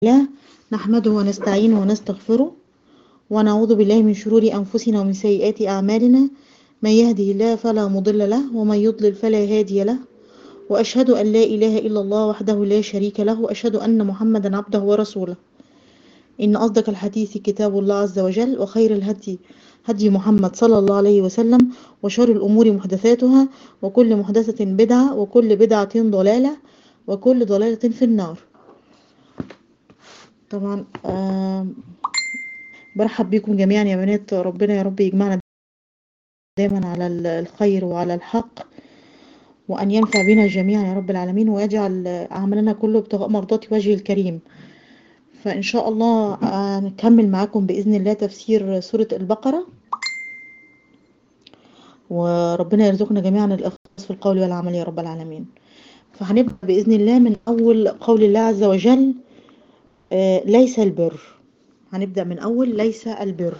الله نحمده ونستعينه ونستغفره ونعوذ بالله من شرور أنفسنا ومن سيئات أعمالنا من يهده الله فلا مضل له ومن يضلل فلا هادي له وأشهد أن لا إله إلا الله وحده لا شريك له وأشهد أن محمدا عبده ورسوله إن أصدق الحديث كتاب الله عز وجل وخير الهدي هدي محمد صلى الله عليه وسلم وشر الأمور محدثاتها وكل محدثة بدعة وكل بدعة ضلالة وكل ضلالة في النار طبعا آه برحب بكم جميعا يا بنات ربنا يا رب يجمعنا دايما على الخير وعلى الحق وأن ينفع بنا جميعا يا رب العالمين ويجعل عملنا كله ابتغاء مرضات وجهه الكريم فإن شاء الله نكمل معاكم بإذن الله تفسير سورة البقرة وربنا يرزقنا جميعا الإخلاص في القول والعمل يا رب العالمين فهنبدأ بإذن الله من أول قول الله عز وجل ليس البر هنبدأ من أول ليس البر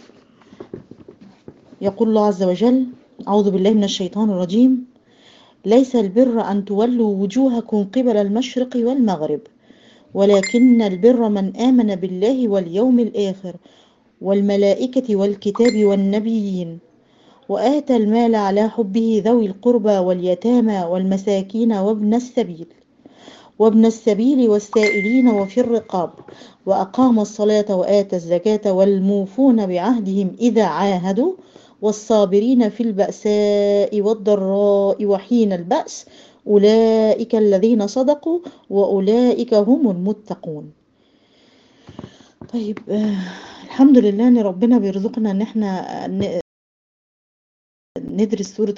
يقول الله عز وجل أعوذ بالله من الشيطان الرجيم ليس البر أن تولوا وجوهكم قبل المشرق والمغرب ولكن البر من آمن بالله واليوم الآخر والملائكة والكتاب والنبيين وآتى المال على حبه ذوي القربى واليتامى والمساكين وابن السبيل وابن السبيل والسائلين وفي الرقاب وأقام الصلاة وآتى الزكاة والموفون بعهدهم إذا عاهدوا والصابرين في البأساء والضراء وحين البأس أولئك الذين صدقوا وأولئك هم المتقون طيب آه الحمد لله ان ربنا بيرزقنا ان احنا ندرس سورة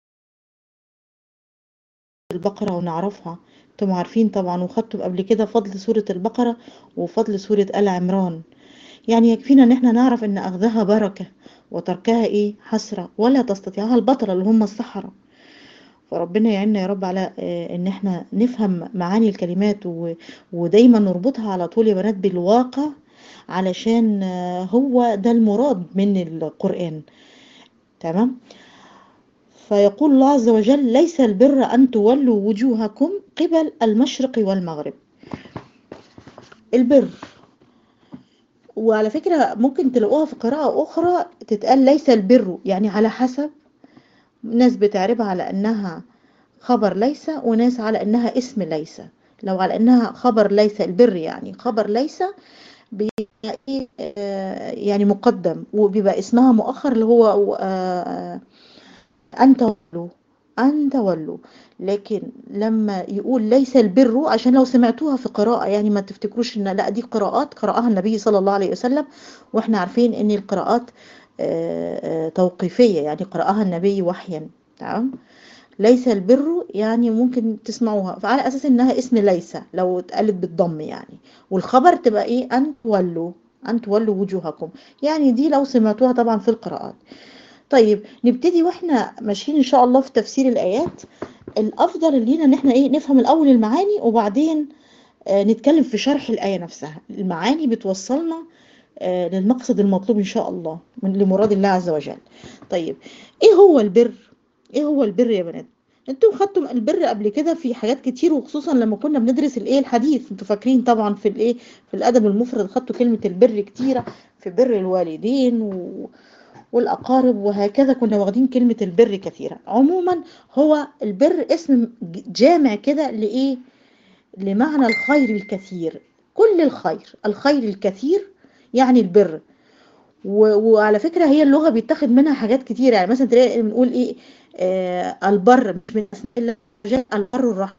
البقرة ونعرفها انتم عارفين طبعا وخدتم قبل كده فضل سورة البقرة وفضل سورة آل عمران يعني يكفينا ان احنا نعرف ان اخذها بركة وتركها ايه حسرة ولا تستطيعها البطلة اللي هم السحرة فربنا يعيننا يا رب على ان احنا نفهم معاني الكلمات ودايما نربطها على طول يا بنات بالواقع علشان هو ده المراد من القرآن تمام فيقول الله عز وجل ليس البر أن تولوا وجوهكم قبل المشرق والمغرب البر وعلى فكرة ممكن تلاقوها في قراءة أخرى تتقال ليس البر يعني على حسب ناس بتعربها على أنها خبر ليس وناس على أنها اسم ليس لو على أنها خبر ليس البر يعني خبر ليس يعني مقدم وبيبقى اسمها مؤخر اللي هو أن تولوا أن تولوا لكن لما يقول ليس البر عشان لو سمعتوها في قراءة يعني ما تفتكروش ان لا دي قراءات قرأها النبي صلى الله عليه وسلم واحنا عارفين ان القراءات توقيفية يعني قرأها النبي وحيا تمام ليس البر يعني ممكن تسمعوها على اساس انها اسم ليس لو اتقالت بالضم يعني والخبر تبقى ايه ان تولوا ان تولوا وجوهكم يعني دي لو سمعتوها طبعا في القراءات طيب نبتدي واحنا ماشيين ان شاء الله في تفسير الايات الافضل لينا ان احنا ايه نفهم الاول المعاني وبعدين آه نتكلم في شرح الايه نفسها المعاني بتوصلنا آه للمقصد المطلوب ان شاء الله من لمراد الله عز وجل طيب ايه هو البر ايه هو البر يا بنات انتوا خدتم البر قبل كده في حاجات كتير وخصوصا لما كنا بندرس الايه الحديث انتوا فاكرين طبعا في الايه في الادب المفرد خدتوا كلمه البر كتيره في بر الوالدين و والأقارب وهكذا كنا واخدين كلمة البر كثيرا عموما هو البر اسم جامع كده لإيه لمعنى الخير الكثير كل الخير الخير الكثير يعني البر وعلى فكرة هي اللغة بيتاخد منها حاجات كتير يعني مثلا تلاقي بنقول ايه آه البر مش من اسماء الله البر الرحيم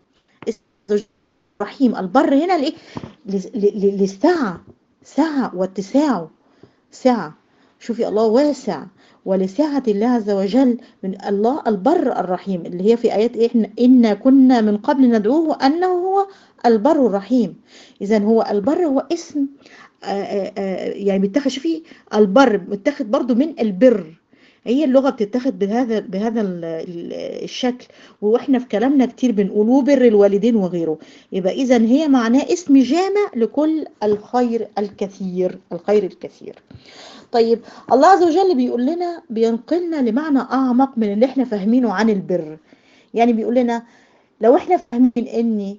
الرحيم البر هنا لايه للسعة سعة واتساعه سعة شوفي الله واسع ولسعة الله عز وجل من الله البر الرحيم اللي هي في آيات إحنا إنا كنا من قبل ندعوه أنه هو البر الرحيم إذا هو البر هو اسم آآ آآ يعني بيتاخد شوفي البر بيتاخد برضو من البر هي اللغة بتتاخد بهذا بهذا الشكل واحنا في كلامنا كتير بنقول وبر الوالدين وغيره يبقى اذا هي معناه اسم جامع لكل الخير الكثير الخير الكثير طيب الله عز وجل بيقول لنا بينقلنا لمعنى اعمق من اللي احنا فاهمينه عن البر يعني بيقول لنا لو احنا فاهمين ان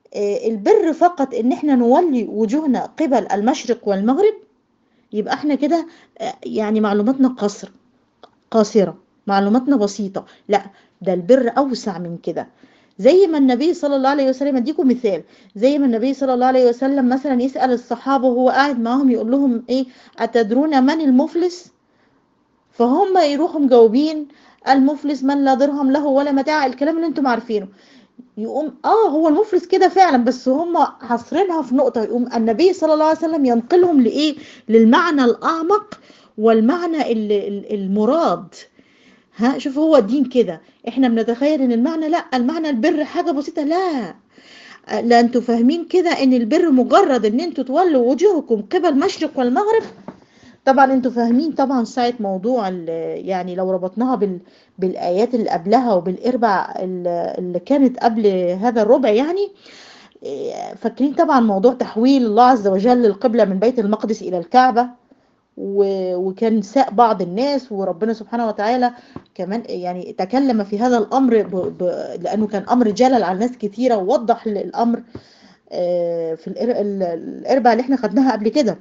آه، البر فقط ان احنا نولي وجوهنا قبل المشرق والمغرب يبقى احنا كده آه، يعني معلوماتنا قصر قاصرة معلوماتنا بسيطة لا ده البر أوسع من كده زي ما النبي صلى الله عليه وسلم اديكم مثال زي ما النبي صلى الله عليه وسلم مثلا يسأل الصحابة وهو قاعد معاهم يقول لهم ايه أتدرون من المفلس فهم يروحوا مجاوبين المفلس من لا درهم له ولا متاع الكلام اللي انتم عارفينه يقوم اه هو المفلس كده فعلا بس هم حاصرينها في نقطة يقوم النبي صلى الله عليه وسلم ينقلهم لإيه للمعنى الأعمق والمعنى ال- ال- المراد ها شوف هو الدين كده احنا بنتخيل ان المعنى لا المعنى البر حاجة بسيطة لا لا انتوا فاهمين كده ان البر مجرد ان انتوا تولوا وجوهكم قبل المشرق والمغرب طبعا انتوا فاهمين طبعا ساعة موضوع ال- يعني لو ربطناها بال بالآيات اللي قبلها وبالإربع ال- اللي كانت قبل هذا الربع يعني إيه، فاكرين طبعا موضوع تحويل الله عز وجل القبلة من بيت المقدس إلى الكعبة و- وكان ساء بعض الناس وربنا سبحانه وتعالى كمان يعني تكلم في هذا الأمر ب... ب... لأنه كان أمر جلل على ناس كثيرة ووضح الأمر آه، في الإر- ال- الإربع اللي احنا خدناها قبل كده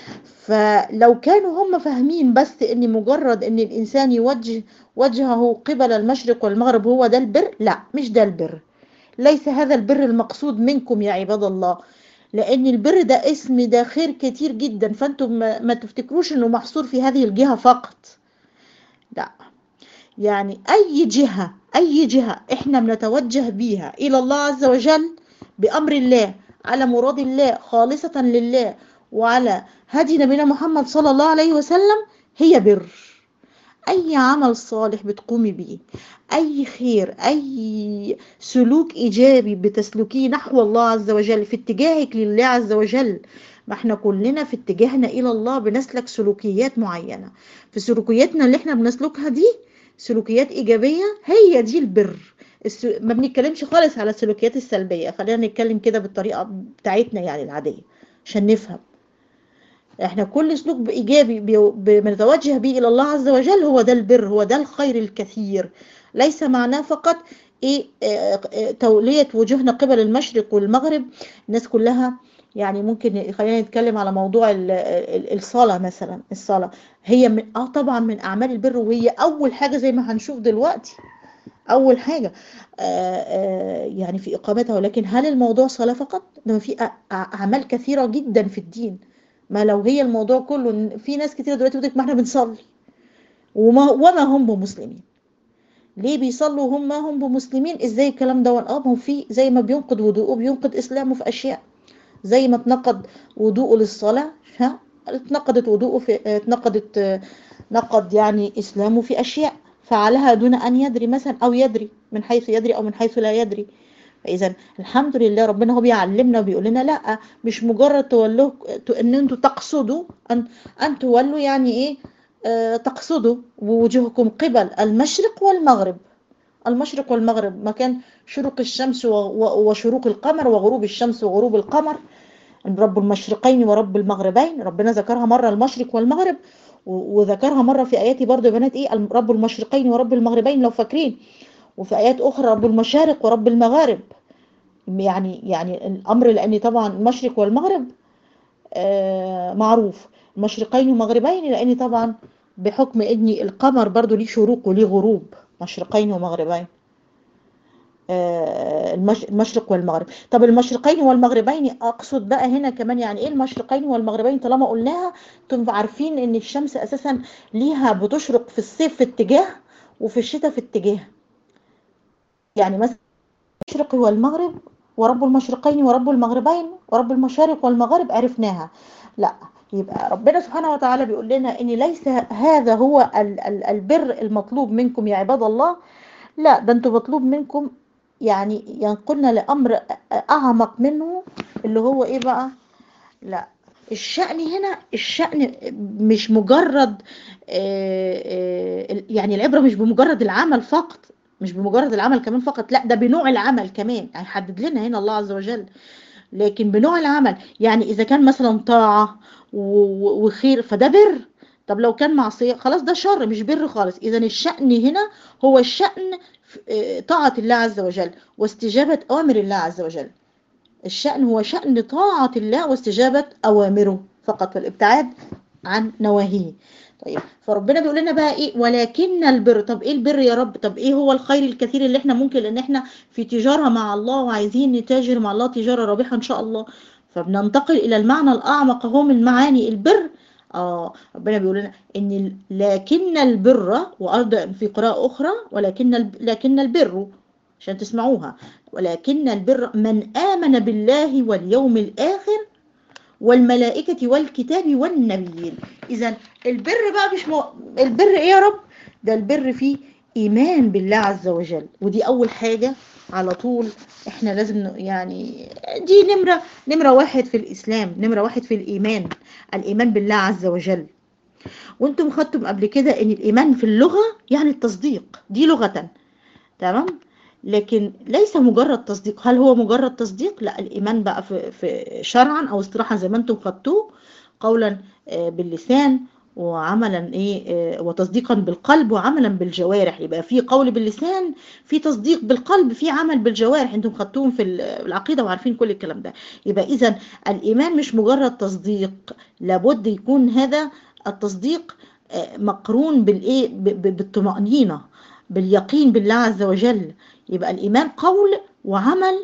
فلو كانوا هم فاهمين بس ان مجرد ان الانسان يوجه وجهه قبل المشرق والمغرب هو ده البر لا مش ده البر ليس هذا البر المقصود منكم يا عباد الله لان البر ده اسم ده خير كتير جدا فانتم ما, ما تفتكروش انه محصور في هذه الجهة فقط لا يعني اي جهة اي جهة احنا بنتوجه بيها الى الله عز وجل بامر الله على مراد الله خالصة لله وعلى هدي نبينا محمد صلى الله عليه وسلم هي بر اي عمل صالح بتقومي بيه اي خير اي سلوك ايجابي بتسلكيه نحو الله عز وجل في اتجاهك لله عز وجل ما احنا كلنا في اتجاهنا الى الله بنسلك سلوكيات معينة في سلوكياتنا اللي احنا بنسلكها دي سلوكيات ايجابية هي دي البر الس... ما بنتكلمش خالص على السلوكيات السلبية خلينا نتكلم كده بالطريقة بتاعتنا يعني العادية عشان نفهم احنا كل سلوك ايجابي بي- بنتوجه به الى الله عز وجل هو ده البر هو ده الخير الكثير ليس معناه فقط ايه آه، آه، تولية وجوهنا قبل المشرق والمغرب الناس كلها يعني ممكن خلينا نتكلم على موضوع ال- ال- الصلاة مثلا الصلاة هي من اه طبعا من اعمال البر وهي اول حاجة زي ما هنشوف دلوقتي اول حاجة آه، آه، يعني في اقامتها ولكن هل الموضوع صلاة فقط ده في أ- أ- اعمال كثيرة جدا في الدين ما لو هي الموضوع كله إن في ناس كتير دلوقتي بتقول لك ما احنا بنصلي وما وما هم بمسلمين ليه بيصلوا وهم ما هم بمسلمين ازاي الكلام ده اه ما هو في زي ما بينقض وضوءه بينقض اسلامه في اشياء زي ما اتنقض وضوءه للصلاة ها اتنقضت وضوءه في اتنقضت آه، نقض يعني اسلامه في اشياء فعلها دون ان يدري مثلا او يدري من حيث يدري او من حيث لا يدري فاذا الحمد لله ربنا هو بيعلمنا وبيقول لنا لا مش مجرد تولوه ان انتوا تقصدوا ان ان تولوا يعني ايه آه تقصدوا وجوهكم قبل المشرق والمغرب المشرق والمغرب مكان شروق الشمس و- و- وشروق القمر وغروب الشمس وغروب القمر رب المشرقين ورب المغربين ربنا ذكرها مرة المشرق والمغرب و- وذكرها مرة في آياتي برضو يا بنات ايه الم- رب المشرقين ورب المغربين لو فاكرين وفي آيات أخرى رب المشارق ورب المغارب يعني يعني الأمر لأن طبعا المشرق والمغرب آه، معروف مشرقين ومغربين لأن طبعا بحكم ان القمر برضو ليه شروق وليه غروب مشرقين ومغربين آه، المش- المشرق والمغرب طب المشرقين والمغربين اقصد بقى هنا كمان يعني ايه المشرقين والمغربين طالما قلناها انتم عارفين ان الشمس اساسا ليها بتشرق في الصيف في اتجاه وفي الشتاء في اتجاه يعني مثلا المشرق والمغرب ورب المشرقين ورب المغربين ورب المشارق والمغارب عرفناها لا يبقى ربنا سبحانه وتعالى بيقول لنا ان ليس هذا هو ال- ال- البر المطلوب منكم يا عباد الله لا ده انتوا مطلوب منكم يعني ينقلنا لامر اعمق منه اللي هو ايه بقى لا الشأن هنا الشأن مش مجرد آه، آه، يعني العبرة مش بمجرد العمل فقط مش بمجرد العمل كمان فقط لا ده بنوع العمل كمان هيحدد لنا هنا الله عز وجل لكن بنوع العمل يعني إذا كان مثلا طاعة و- و- وخير فده بر طب لو كان معصية خلاص ده شر مش بر خالص إذا الشأن هنا هو الشأن في- آه، طاعة الله عز وجل واستجابة أوامر الله عز وجل الشأن هو شأن طاعة الله واستجابة أوامره فقط والابتعاد عن نواهيه طيب فربنا بيقول لنا بقى ايه ولكن البر طب ايه البر يا رب طب ايه هو الخير الكثير اللي احنا ممكن ان احنا في تجارة مع الله وعايزين نتاجر مع الله تجارة رابحة ان شاء الله فبننتقل الى المعنى الاعمق هو من معاني البر اه ربنا بيقول لنا ان لكن البر وارض في قراءة اخرى ولكن لكن البر عشان تسمعوها ولكن البر من آمن بالله واليوم الآخر والملائكة والكتاب والنبيين إذا البر بقى مش مو... البر إيه يا رب ده البر فيه إيمان بالله عز وجل ودي أول حاجة على طول إحنا لازم يعني دي نمرة نمرة واحد في الإسلام نمرة واحد في الإيمان الإيمان بالله عز وجل وانتم خدتم قبل كده ان الايمان في اللغة يعني التصديق دي لغة تمام لكن ليس مجرد تصديق هل هو مجرد تصديق لا الإيمان بقى في, في شرعا أو اصطلاحا زي ما انتم خدتوه قولا باللسان وعملا ايه وتصديقا بالقلب وعملا بالجوارح يبقى في قول باللسان في تصديق بالقلب في عمل بالجوارح انتم خدتوهم في العقيده وعارفين كل الكلام ده يبقى اذا الايمان مش مجرد تصديق لابد يكون هذا التصديق مقرون بالايه بالطمانينه باليقين بالله عز وجل يبقى الإيمان قول وعمل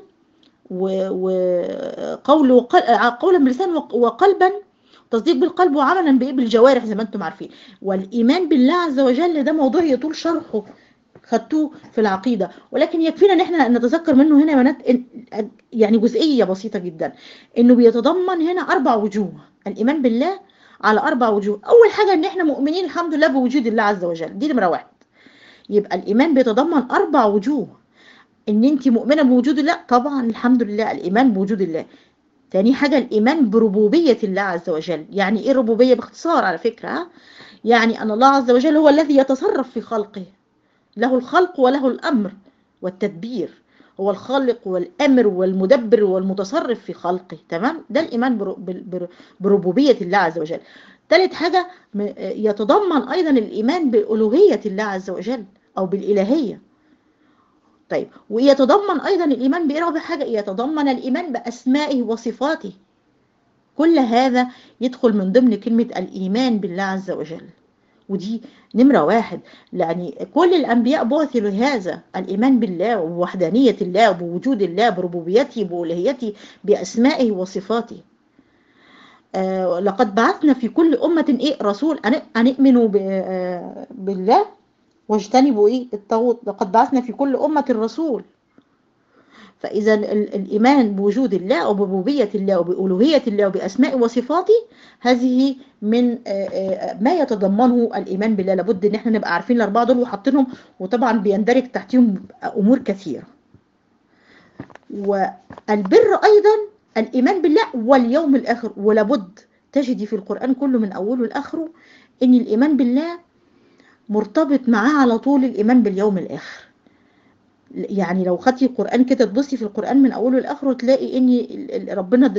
وقول وقل... قولا باللسان وقلبا تصديق بالقلب وعملا بايه بالجوارح زي ما انتم عارفين والايمان بالله عز وجل ده موضوع يطول شرحه خدتوه في العقيدة ولكن يكفينا ان احنا نتذكر منه هنا بنات يعني جزئية بسيطة جدا انه بيتضمن هنا اربع وجوه الايمان بالله على اربع وجوه اول حاجة ان احنا مؤمنين الحمد لله بوجود الله عز وجل دي نمرة واحد يبقى الايمان بيتضمن اربع وجوه ان انت مؤمنه بوجود الله طبعا الحمد لله الايمان بوجود الله تاني حاجة الإيمان بربوبية الله عز وجل يعني إيه ربوبية باختصار على فكرة يعني أن الله عز وجل هو الذي يتصرف في خلقه له الخلق وله الأمر والتدبير هو الخالق والأمر والمدبر والمتصرف في خلقه تمام ده الإيمان بربوبية الله عز وجل ثالث حاجة يتضمن أيضا الإيمان بألوهية الله عز وجل أو بالإلهية طيب ويتضمن أيضا الإيمان بإيه رابع حاجة يتضمن الإيمان بأسمائه وصفاته كل هذا يدخل من ضمن كلمة الإيمان بالله عز وجل ودي نمرة واحد يعني كل الأنبياء بعثوا لهذا الإيمان بالله ووحدانية الله بوجود الله بربوبيته بألوهيته بأسمائه وصفاته آه لقد بعثنا في كل أمة إيه رسول أن يؤمنوا بالله واجتنبوا ايه الطاغوت لقد بعثنا في كل أمة رسول فإذا الإيمان بوجود الله وبربوبية الله وبألوهية الله وبأسماء وصفاته هذه من ما يتضمنه الإيمان بالله لابد إن احنا نبقى عارفين الأربعة دول وحاطينهم وطبعا بيندرج تحتهم أمور كثيرة والبر أيضا الإيمان بالله واليوم الآخر ولابد تجدي في القرآن كله من أوله لآخره إن الإيمان بالله مرتبط معاه على طول الإيمان باليوم الآخر يعني لو خدتي القرآن كده تبصي في القرآن من أوله لآخره تلاقي إن ربنا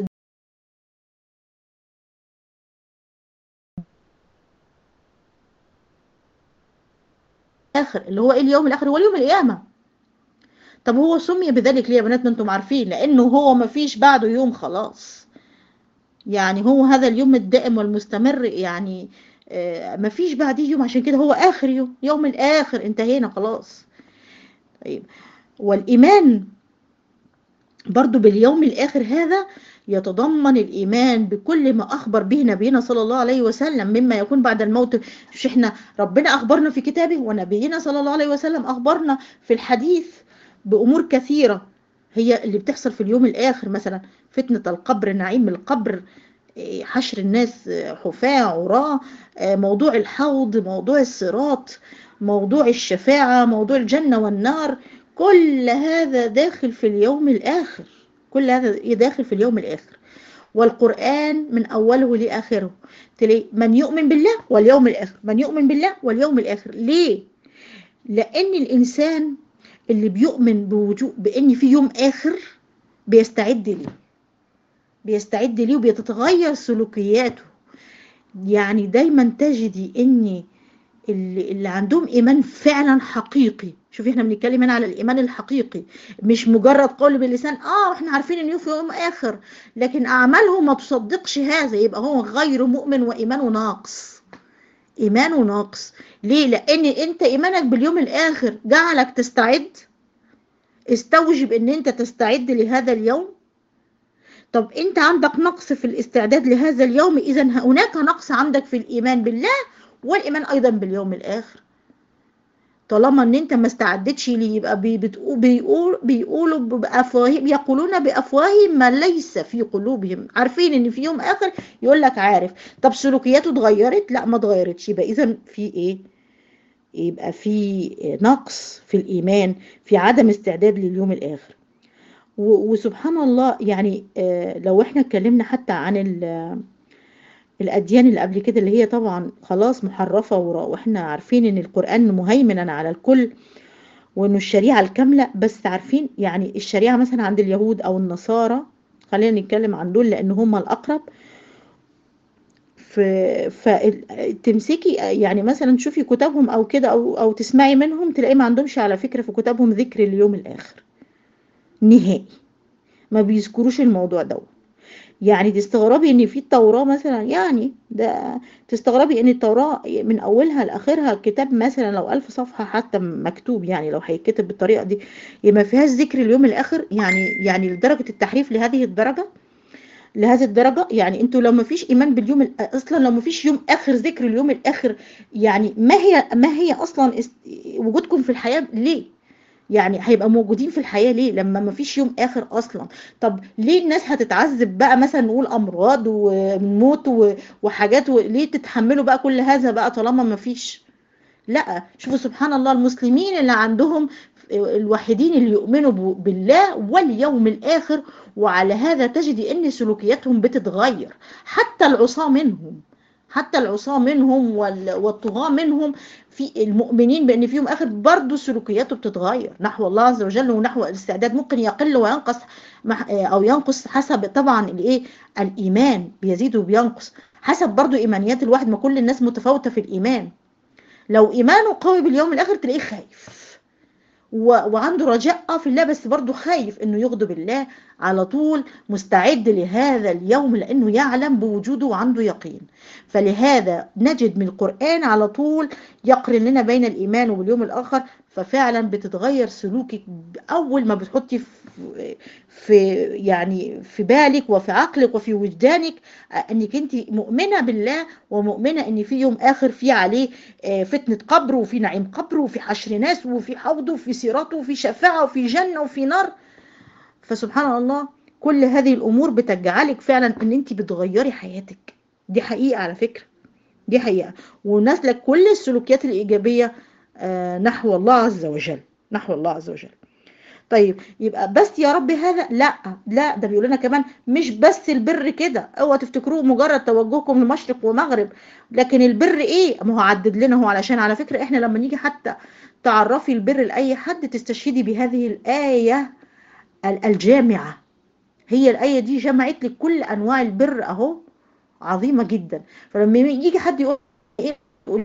آخر اللي هو إيه اليوم الآخر هو اليوم القيامة طب هو سمي بذلك ليه يا بنات ما انتم عارفين لأنه هو ما فيش بعده يوم خلاص يعني هو هذا اليوم الدائم والمستمر يعني ما فيش بعديه يوم عشان كده هو آخر يوم يوم الآخر انتهينا خلاص طيب والإيمان برضو باليوم الآخر هذا يتضمن الإيمان بكل ما أخبر به نبينا صلى الله عليه وسلم مما يكون بعد الموت مش إحنا ربنا أخبرنا في كتابه ونبينا صلى الله عليه وسلم أخبرنا في الحديث بأمور كثيرة هي اللي بتحصل في اليوم الآخر مثلا فتنة القبر نعيم القبر حشر الناس حفاة عراة موضوع الحوض موضوع الصراط موضوع الشفاعة موضوع الجنة والنار كل هذا داخل في اليوم الآخر كل هذا داخل في اليوم الآخر والقرآن من أوله لآخره تلاقي من يؤمن بالله واليوم الآخر من يؤمن بالله واليوم الآخر ليه؟ لأن الإنسان اللي بيؤمن بوجود بأن في يوم آخر بيستعد ليه بيستعد ليه وبيتغير سلوكياته يعني دايما تجدي ان اللي, اللي عندهم ايمان فعلا حقيقي شوفي احنا بنتكلم هنا على الايمان الحقيقي مش مجرد قول باللسان اه احنا عارفين ان في يوم اخر لكن اعمالهم ما تصدقش هذا يبقى هو غير مؤمن وايمانه ناقص ايمانه ناقص ليه لان انت ايمانك باليوم الاخر جعلك تستعد استوجب ان انت تستعد لهذا اليوم طب انت عندك نقص في الاستعداد لهذا اليوم اذا هناك نقص عندك في الايمان بالله والايمان ايضا باليوم الاخر طالما ان انت ما استعدتش ليه يبقى بيقول بيقول بيقولوا بافواههم يقولون بافواههم ما ليس في قلوبهم عارفين ان في يوم اخر يقول لك عارف طب سلوكياته اتغيرت لا ما اتغيرتش يبقى اذا في ايه يبقى في نقص في الايمان في عدم استعداد لليوم الاخر وسبحان الله يعني لو احنا اتكلمنا حتى عن الأديان اللي قبل كده اللي هي طبعا خلاص محرفة وإحنا عارفين إن القرآن مهيمنا على الكل وإنه الشريعة الكاملة بس عارفين يعني الشريعة مثلا عند اليهود أو النصارى خلينا نتكلم عن دول لأن هم الأقرب فتمسكي يعني مثلا تشوفي كتابهم أو كده أو أو تسمعي منهم تلاقي ما عندهمش على فكرة في كتابهم ذكر اليوم الآخر نهائي ما بيذكروش الموضوع دوت يعني تستغربي ان في التوراة مثلا يعني ده تستغربي ان التوراة من اولها لاخرها كتاب مثلا لو الف صفحة حتى مكتوب يعني لو هيتكتب بالطريقة دي ما فيهاش ذكر اليوم الاخر يعني يعني لدرجة التحريف لهذه الدرجة لهذه الدرجة يعني انتوا لو ما فيش ايمان باليوم اصلا لو ما فيش يوم اخر ذكر اليوم الاخر يعني ما هي ما هي اصلا وجودكم في الحياة ليه يعني هيبقى موجودين في الحياة ليه لما ما فيش يوم آخر أصلا طب ليه الناس هتتعذب بقى مثلا نقول أمراض وموت وحاجات ليه تتحملوا بقى كل هذا بقى طالما ما فيش لا شوفوا سبحان الله المسلمين اللي عندهم الوحيدين اللي يؤمنوا بالله واليوم الآخر وعلى هذا تجد ان سلوكياتهم بتتغير حتى العصاة منهم حتى العصاة منهم والطغاة منهم في المؤمنين بان فيهم اخر برضه سلوكياته بتتغير نحو الله عز وجل ونحو الاستعداد ممكن يقل وينقص او ينقص حسب طبعا الايه الايمان بيزيد وبينقص حسب برضه ايمانيات الواحد ما كل الناس متفاوته في الايمان لو ايمانه قوي باليوم الاخر تلاقيه خايف وعنده رجاء في الله بس برضه خايف انه يغضب الله على طول مستعد لهذا اليوم لانه يعلم بوجوده وعنده يقين فلهذا نجد من القرآن على طول يقرن لنا بين الايمان واليوم الاخر ففعلا بتتغير سلوكك اول ما بتحطي في, في يعني في بالك وفي عقلك وفي وجدانك انك انت مؤمنه بالله ومؤمنه ان في يوم اخر في عليه فتنه قبر وفي نعيم قبر وفي حشر ناس وفي حوض وفي صراط وفي شفاعه وفي جنه وفي نار فسبحان الله كل هذه الامور بتجعلك فعلا ان انت بتغيري حياتك دي حقيقه على فكره دي حقيقه ونازله كل السلوكيات الايجابيه نحو الله عز وجل نحو الله عز وجل طيب يبقى بس يا رب هذا لا لا ده بيقول لنا كمان مش بس البر كده اوعى تفتكروه مجرد توجهكم لمشرق ومغرب لكن البر ايه ما هو عدد لنا هو علشان على فكره احنا لما نيجي حتى تعرفي البر لاي حد تستشهدي بهذه الايه الجامعه هي الايه دي جمعت لك كل انواع البر اهو عظيمه جدا فلما يجي حد يقول ايه يقول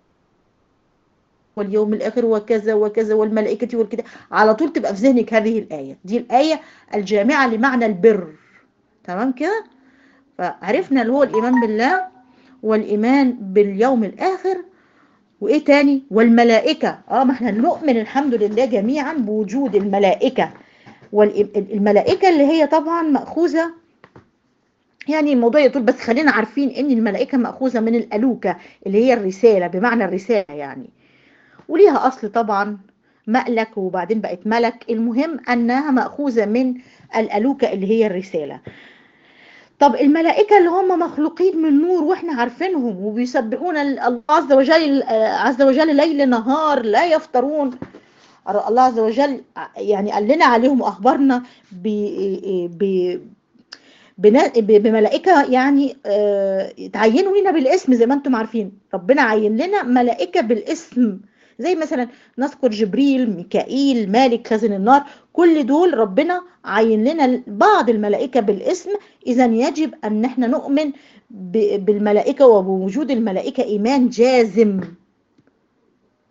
واليوم الآخر وكذا وكذا والملائكة والكده على طول تبقى في ذهنك هذه الآية دي الآية الجامعة لمعنى البر تمام كده فعرفنا اللي هو الإيمان بالله والإيمان باليوم الآخر وإيه تاني والملائكة آه ما احنا نؤمن الحمد لله جميعا بوجود الملائكة والملائكة اللي هي طبعا مأخوذة يعني الموضوع يطول بس خلينا عارفين ان الملائكة مأخوذة من الألوكة اللي هي الرسالة بمعنى الرسالة يعني وليها أصل طبعا مألك وبعدين بقت ملك المهم أنها مأخوذة من الألوكة اللي هي الرسالة طب الملائكة اللي هم مخلوقين من نور واحنا عارفينهم وبيسبحون الله عز وجل عز وجل ليل نهار لا يفترون الله عز وجل يعني قال لنا عليهم واخبرنا ب ب بملائكة يعني تعينوا لنا بالاسم زي ما انتم عارفين ربنا عين لنا ملائكة بالاسم زي مثلا نذكر جبريل ميكائيل مالك خازن النار كل دول ربنا عين لنا بعض الملائكة بالاسم إذا يجب أن احنا نؤمن بالملائكة وبوجود الملائكة إيمان جازم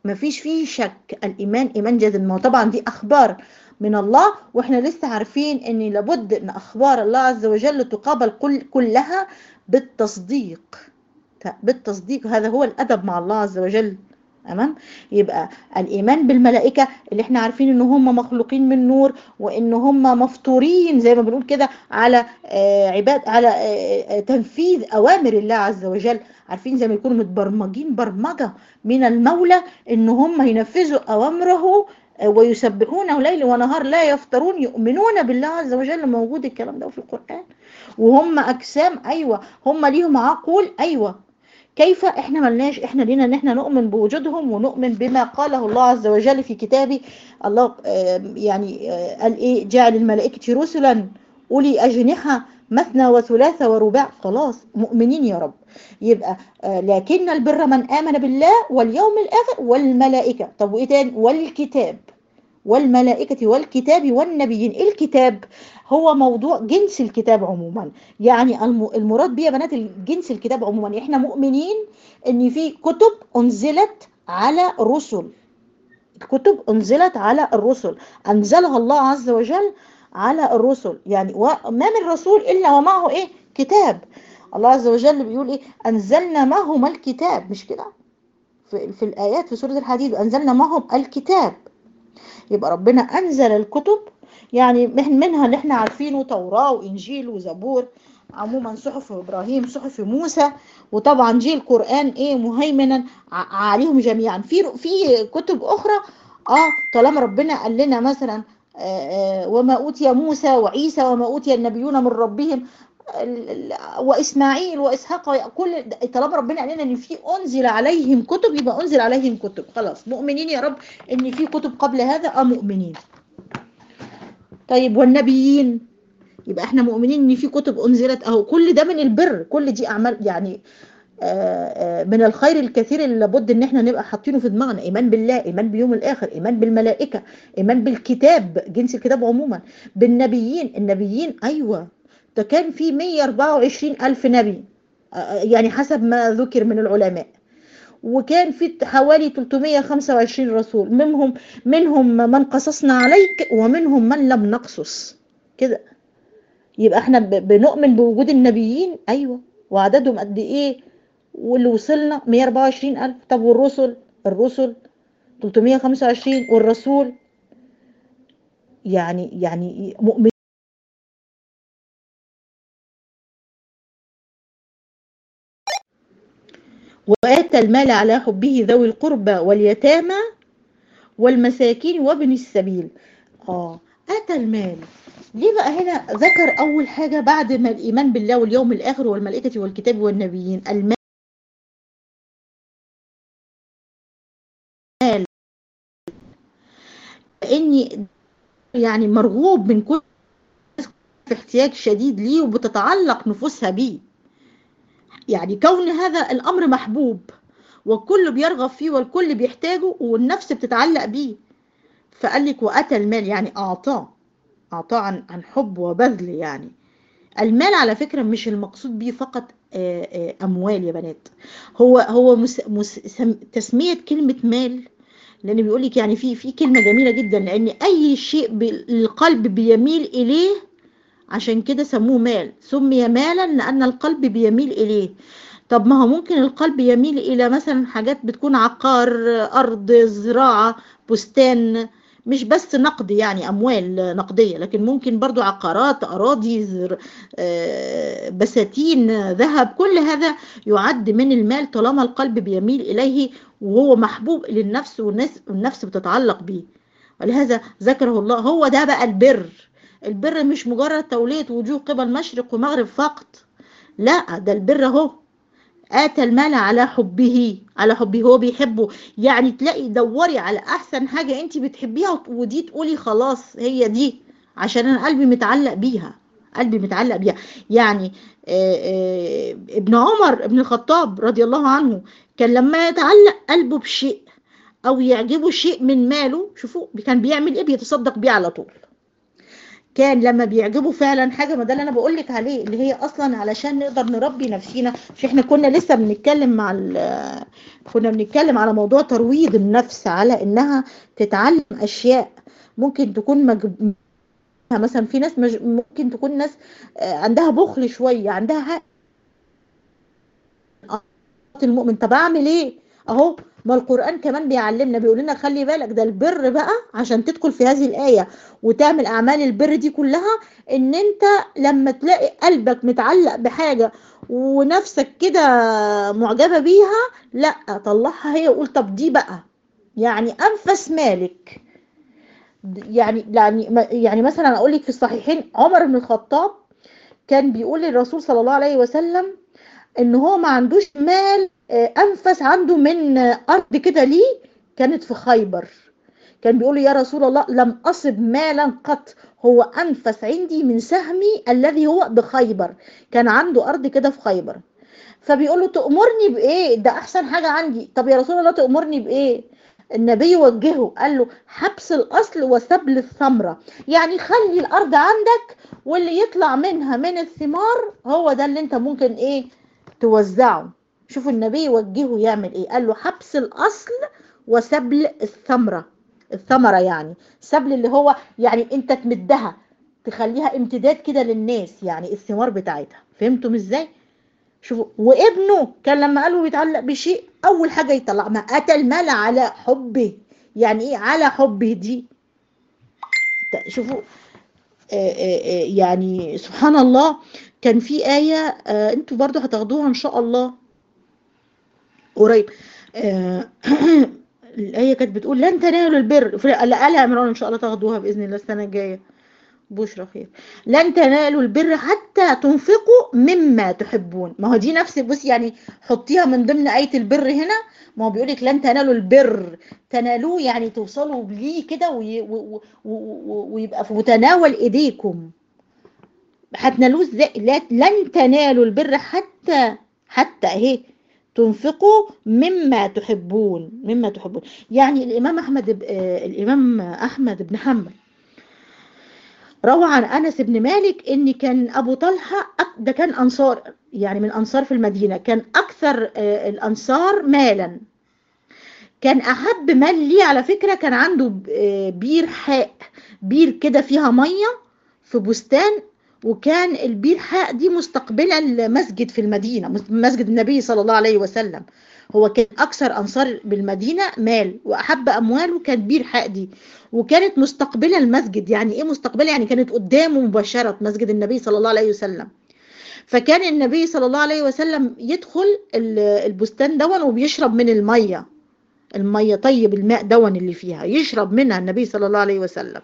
ما فيش فيه شك الإيمان إيمان جازم ما هو طبعا دي أخبار من الله وإحنا لسه عارفين إن لابد إن أخبار الله عز وجل تقابل كل كلها بالتصديق بالتصديق هذا هو الأدب مع الله عز وجل تمام يبقى الايمان بالملائكه اللي احنا عارفين ان هم مخلوقين من نور وان هم مفطورين زي ما بنقول كده على آه عباد على آه تنفيذ اوامر الله عز وجل عارفين زي ما يكونوا متبرمجين برمجه من المولى ان هم ينفذوا اوامره ويسبحونه ليل ونهار لا يفترون يؤمنون بالله عز وجل موجود الكلام ده في القران وهم اجسام ايوه هم ليهم عقول ايوه كيف احنا ملناش احنا لينا ان احنا نؤمن بوجودهم ونؤمن بما قاله الله عز وجل في كتابه الله يعني قال ايه جعل الملائكة رسلا اولي اجنحة مثنى وثلاثة ورباع خلاص مؤمنين يا رب يبقى لكن البر من امن بالله واليوم الاخر والملائكة طب وايه تاني والكتاب والملائكة والكتاب والنبيين الكتاب هو موضوع جنس الكتاب عموما يعني المراد بيه يا بنات جنس الكتاب عموما احنا مؤمنين ان في كتب انزلت على رسل الكتب انزلت على الرسل انزلها الله عز وجل على الرسل يعني وما من رسول الا ومعه ايه كتاب الله عز وجل بيقول ايه انزلنا معهم الكتاب مش كده في, في الايات في سوره الحديد انزلنا معهم الكتاب يبقى ربنا انزل الكتب يعني منها اللي احنا عارفينه توراة وانجيل وزبور عموما صحف ابراهيم صحف موسى وطبعا جيل القران ايه مهيمنا عليهم جميعا في في كتب اخرى اه طالما ربنا قال لنا مثلا آه وما اوتي موسى وعيسى وما اوتي النبيون من ربهم واسماعيل واسحاق كل طالما ربنا قال لنا ان في انزل عليهم كتب يبقى انزل عليهم كتب خلاص مؤمنين يا رب ان في كتب قبل هذا اه مؤمنين طيب والنبيين يبقى احنا مؤمنين ان في كتب انزلت اهو كل ده من البر كل دي اعمال يعني آآ آآ من الخير الكثير اللي لابد ان احنا نبقى حاطينه في دماغنا ايمان بالله ايمان بيوم الاخر ايمان بالملائكه ايمان بالكتاب جنس الكتاب عموما بالنبيين النبيين ايوه ده كان في 124 الف نبي يعني حسب ما ذكر من العلماء وكان في حوالي 325 رسول منهم منهم من قصصنا عليك ومنهم من لم نقصص كده يبقى احنا بنؤمن بوجود النبيين ايوه وعددهم قد ايه واللي وصلنا 124 الف طب والرسل الرسل 325 والرسول يعني يعني مؤمن وآتى المال على حبه ذوي القربى واليتامى والمساكين وابن السبيل اه آتى المال ليه بقى هنا ذكر أول حاجة بعد ما الإيمان بالله واليوم الآخر والملائكة والكتاب والنبيين المال إني يعني مرغوب من كل في احتياج شديد ليه وبتتعلق نفوسها بيه يعني كون هذا الأمر محبوب والكل بيرغب فيه والكل بيحتاجه والنفس بتتعلق بيه فقال لك وأتى المال يعني أعطاه أعطاه عن, عن حب وبذل يعني المال على فكرة مش المقصود بيه فقط أموال يا بنات هو هو مس مس تسمية كلمة مال لأن بيقول لك يعني في في كلمة جميلة جدا لأن أي شيء القلب بيميل إليه عشان كده سموه مال سمي مالا لأن القلب بيميل إليه طب ما هو ممكن القلب يميل إلى مثلا حاجات بتكون عقار أرض زراعة بستان مش بس نقد يعني أموال نقدية لكن ممكن برضو عقارات أراضي زر بساتين ذهب كل هذا يعد من المال طالما القلب بيميل إليه وهو محبوب للنفس والنفس, والنفس بتتعلق به ولهذا ذكره الله هو ده بقى البر البر مش مجرد تولية وجوه قبل مشرق ومغرب فقط لا ده البر اهو آتى المال على حبه على حبه هو بيحبه يعني تلاقي دوري على أحسن حاجة أنت بتحبيها ودي تقولي خلاص هي دي عشان أنا قلبي متعلق بيها قلبي متعلق بيها يعني آآ آآ ابن عمر ابن الخطاب رضي الله عنه كان لما يتعلق قلبه بشيء أو يعجبه شيء من ماله شوفوا كان بيعمل إيه بيتصدق بيه على طول كان لما بيعجبه فعلا حاجه ما ده اللي انا بقول لك عليه اللي هي اصلا علشان نقدر نربي نفسينا مش احنا كنا لسه بنتكلم مع ال- كنا بنتكلم على موضوع ترويض النفس على انها تتعلم اشياء ممكن تكون مج... مثلا في ناس مج... ممكن تكون ناس آه، عندها بخل شويه عندها حق المؤمن طب اعمل ايه اهو ما القرآن كمان بيعلمنا بيقول لنا خلي بالك ده البر بقى عشان تدخل في هذه الآية وتعمل أعمال البر دي كلها إن أنت لما تلاقي قلبك متعلق بحاجة ونفسك كده معجبة بيها لا طلعها هي وقول طب دي بقى يعني أنفس مالك يعني يعني يعني مثلا أقول لك في الصحيحين عمر بن الخطاب كان بيقول للرسول صلى الله عليه وسلم ان هو ما عندوش مال آه، انفس عنده من آه، ارض كده ليه كانت في خيبر كان بيقول له يا رسول الله لم اصب مالا قط هو انفس عندي من سهمي الذي هو بخيبر كان عنده ارض كده في خيبر فبيقول له تأمرني بايه ده احسن حاجه عندي طب يا رسول الله تأمرني بايه النبي وجهه قال له حبس الاصل وسبل الثمره يعني خلي الارض عندك واللي يطلع منها من الثمار هو ده اللي انت ممكن ايه توزعه شوفوا النبي وجهه يعمل ايه قال له حبس الاصل وسبل الثمره الثمره يعني سبل اللي هو يعني انت تمدها تخليها امتداد كده للناس يعني الثمار بتاعتها فهمتم ازاي شوفوا وابنه كان لما قالوا بيتعلق بشيء اول حاجه يطلع ما اتى المال على حبه يعني ايه على حبه دي شوفوا آه، آه، آه، يعني سبحان الله كان في آية آه، انتوا برضو هتاخدوها ان شاء الله قريب آه، الآية كانت بتقول لن تنالوا البر في آل عمران ان شاء الله تاخدوها بإذن الله السنة الجاية بشرى خير لن تنالوا البر حتى تنفقوا مما تحبون ما هو دي نفس بص يعني حطيها من ضمن آية البر هنا ما هو بيقولك لن تنالوا البر تنالوه يعني توصلوا ليه كده وي- و- و- و- ويبقى في متناول ايديكم هتنالوه ازاي لا- لن تنالوا البر حتى حتى اهي تنفقوا مما تحبون مما تحبون يعني الامام احمد ب- آه، الامام احمد بن حنبل روى عن انس بن مالك ان كان ابو طلحه أك- ده كان انصار يعني من انصار في المدينه كان اكثر آه، الانصار مالا كان احب مال ليه على فكره كان عنده ب- آه، بير حاء بير كده فيها ميه في بستان وكان البير حاء دي مستقبله المسجد في المدينه مس- مسجد النبي صلى الله عليه وسلم هو كان اكثر انصار بالمدينه مال واحب امواله كانت بير حاء دي وكانت مستقبله المسجد يعني ايه مستقبله يعني كانت قدامه مباشره مسجد النبي صلى الله عليه وسلم فكان النبي صلى الله عليه وسلم يدخل ال- البستان دون وبيشرب من الميه الميه طيب الماء دون اللي فيها يشرب منها النبي صلى الله عليه وسلم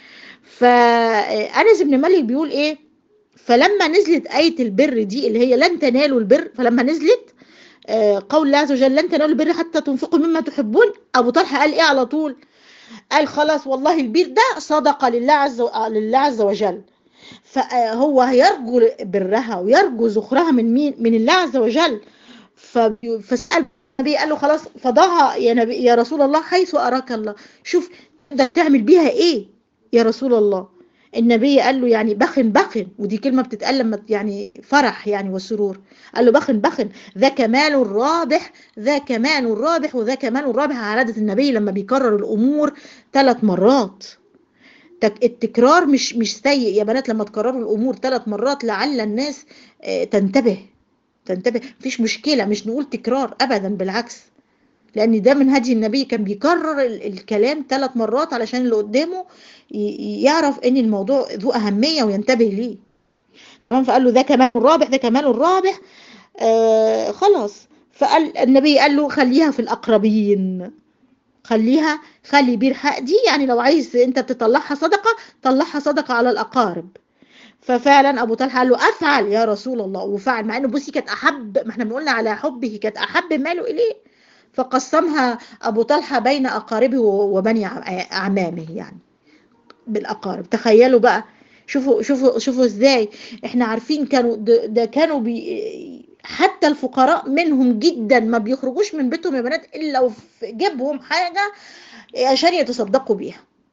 فأنس بن مالك بيقول ايه فلما نزلت آية البر دي اللي هي لن تنالوا البر فلما نزلت آه، قول الله عز وجل لن تنالوا البر حتى تنفقوا مما تحبون أبو طلحة قال ايه على طول قال خلاص والله البير ده صدقة لله عز و... لله عز وجل فهو هيرجو برها ويرجو ذخرها من مين من الله عز وجل ف- فسأل النبي قال له خلاص فضعها يا نبي يا رسول الله حيث أراك الله شوف ده تعمل بيها ايه يا رسول الله النبي قال له يعني بخن بخن ودي كلمة بتتقال لما يعني فرح يعني والسرور قال له بخن بخن ذا كمال رابح ذا كمال رابح وذا كمال رابح على عادة النبي لما بيكرر الأمور ثلاث مرات تك- التكرار مش مش سيء يا بنات لما تكرروا الأمور ثلاث مرات لعل الناس آه، تنتبه تنتبه مفيش مشكلة مش نقول تكرار أبدا بالعكس لأن ده من هدي النبي كان بيكرر ال- الكلام ثلاث مرات علشان اللي قدامه ي- يعرف ان الموضوع ذو أهمية وينتبه ليه تمام فقال له ده كمال الرابح ده كمال الرابح آه خلاص فقال النبي قال له خليها في الأقربين خليها خلي بير حق دي يعني لو عايز انت بتطلعها صدقة طلعها صدقة على الأقارب ففعلا ابو طلحه قال له افعل يا رسول الله وفعل مع انه بصي كانت احب ما احنا بنقولنا على حبه كانت احب ماله اليه فقسمها ابو طلحه بين اقاربه وبني عم- اعمامه يعني بالاقارب تخيلوا بقى شوفوا شوفوا شوفوا ازاي احنا عارفين كانوا ده, ده كانوا بي حتى الفقراء منهم جدا ما بيخرجوش من بيتهم يا بنات الا وفي جيبهم حاجه عشان يتصدقوا بيها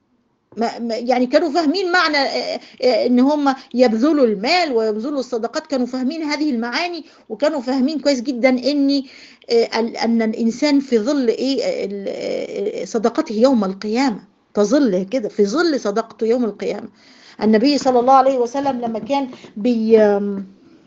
ما ما- يعني كانوا فاهمين معنى آه، آه، ان هم يبذلوا المال ويبذلوا الصدقات كانوا فاهمين هذه المعاني وكانوا فاهمين كويس جدا ان آه، ال- ان الانسان في ظل ايه آه، ال- آه، صدقته يوم القيامه تظل كده في ظل صدقته يوم القيامه النبي صلى الله عليه وسلم لما كان بي آم،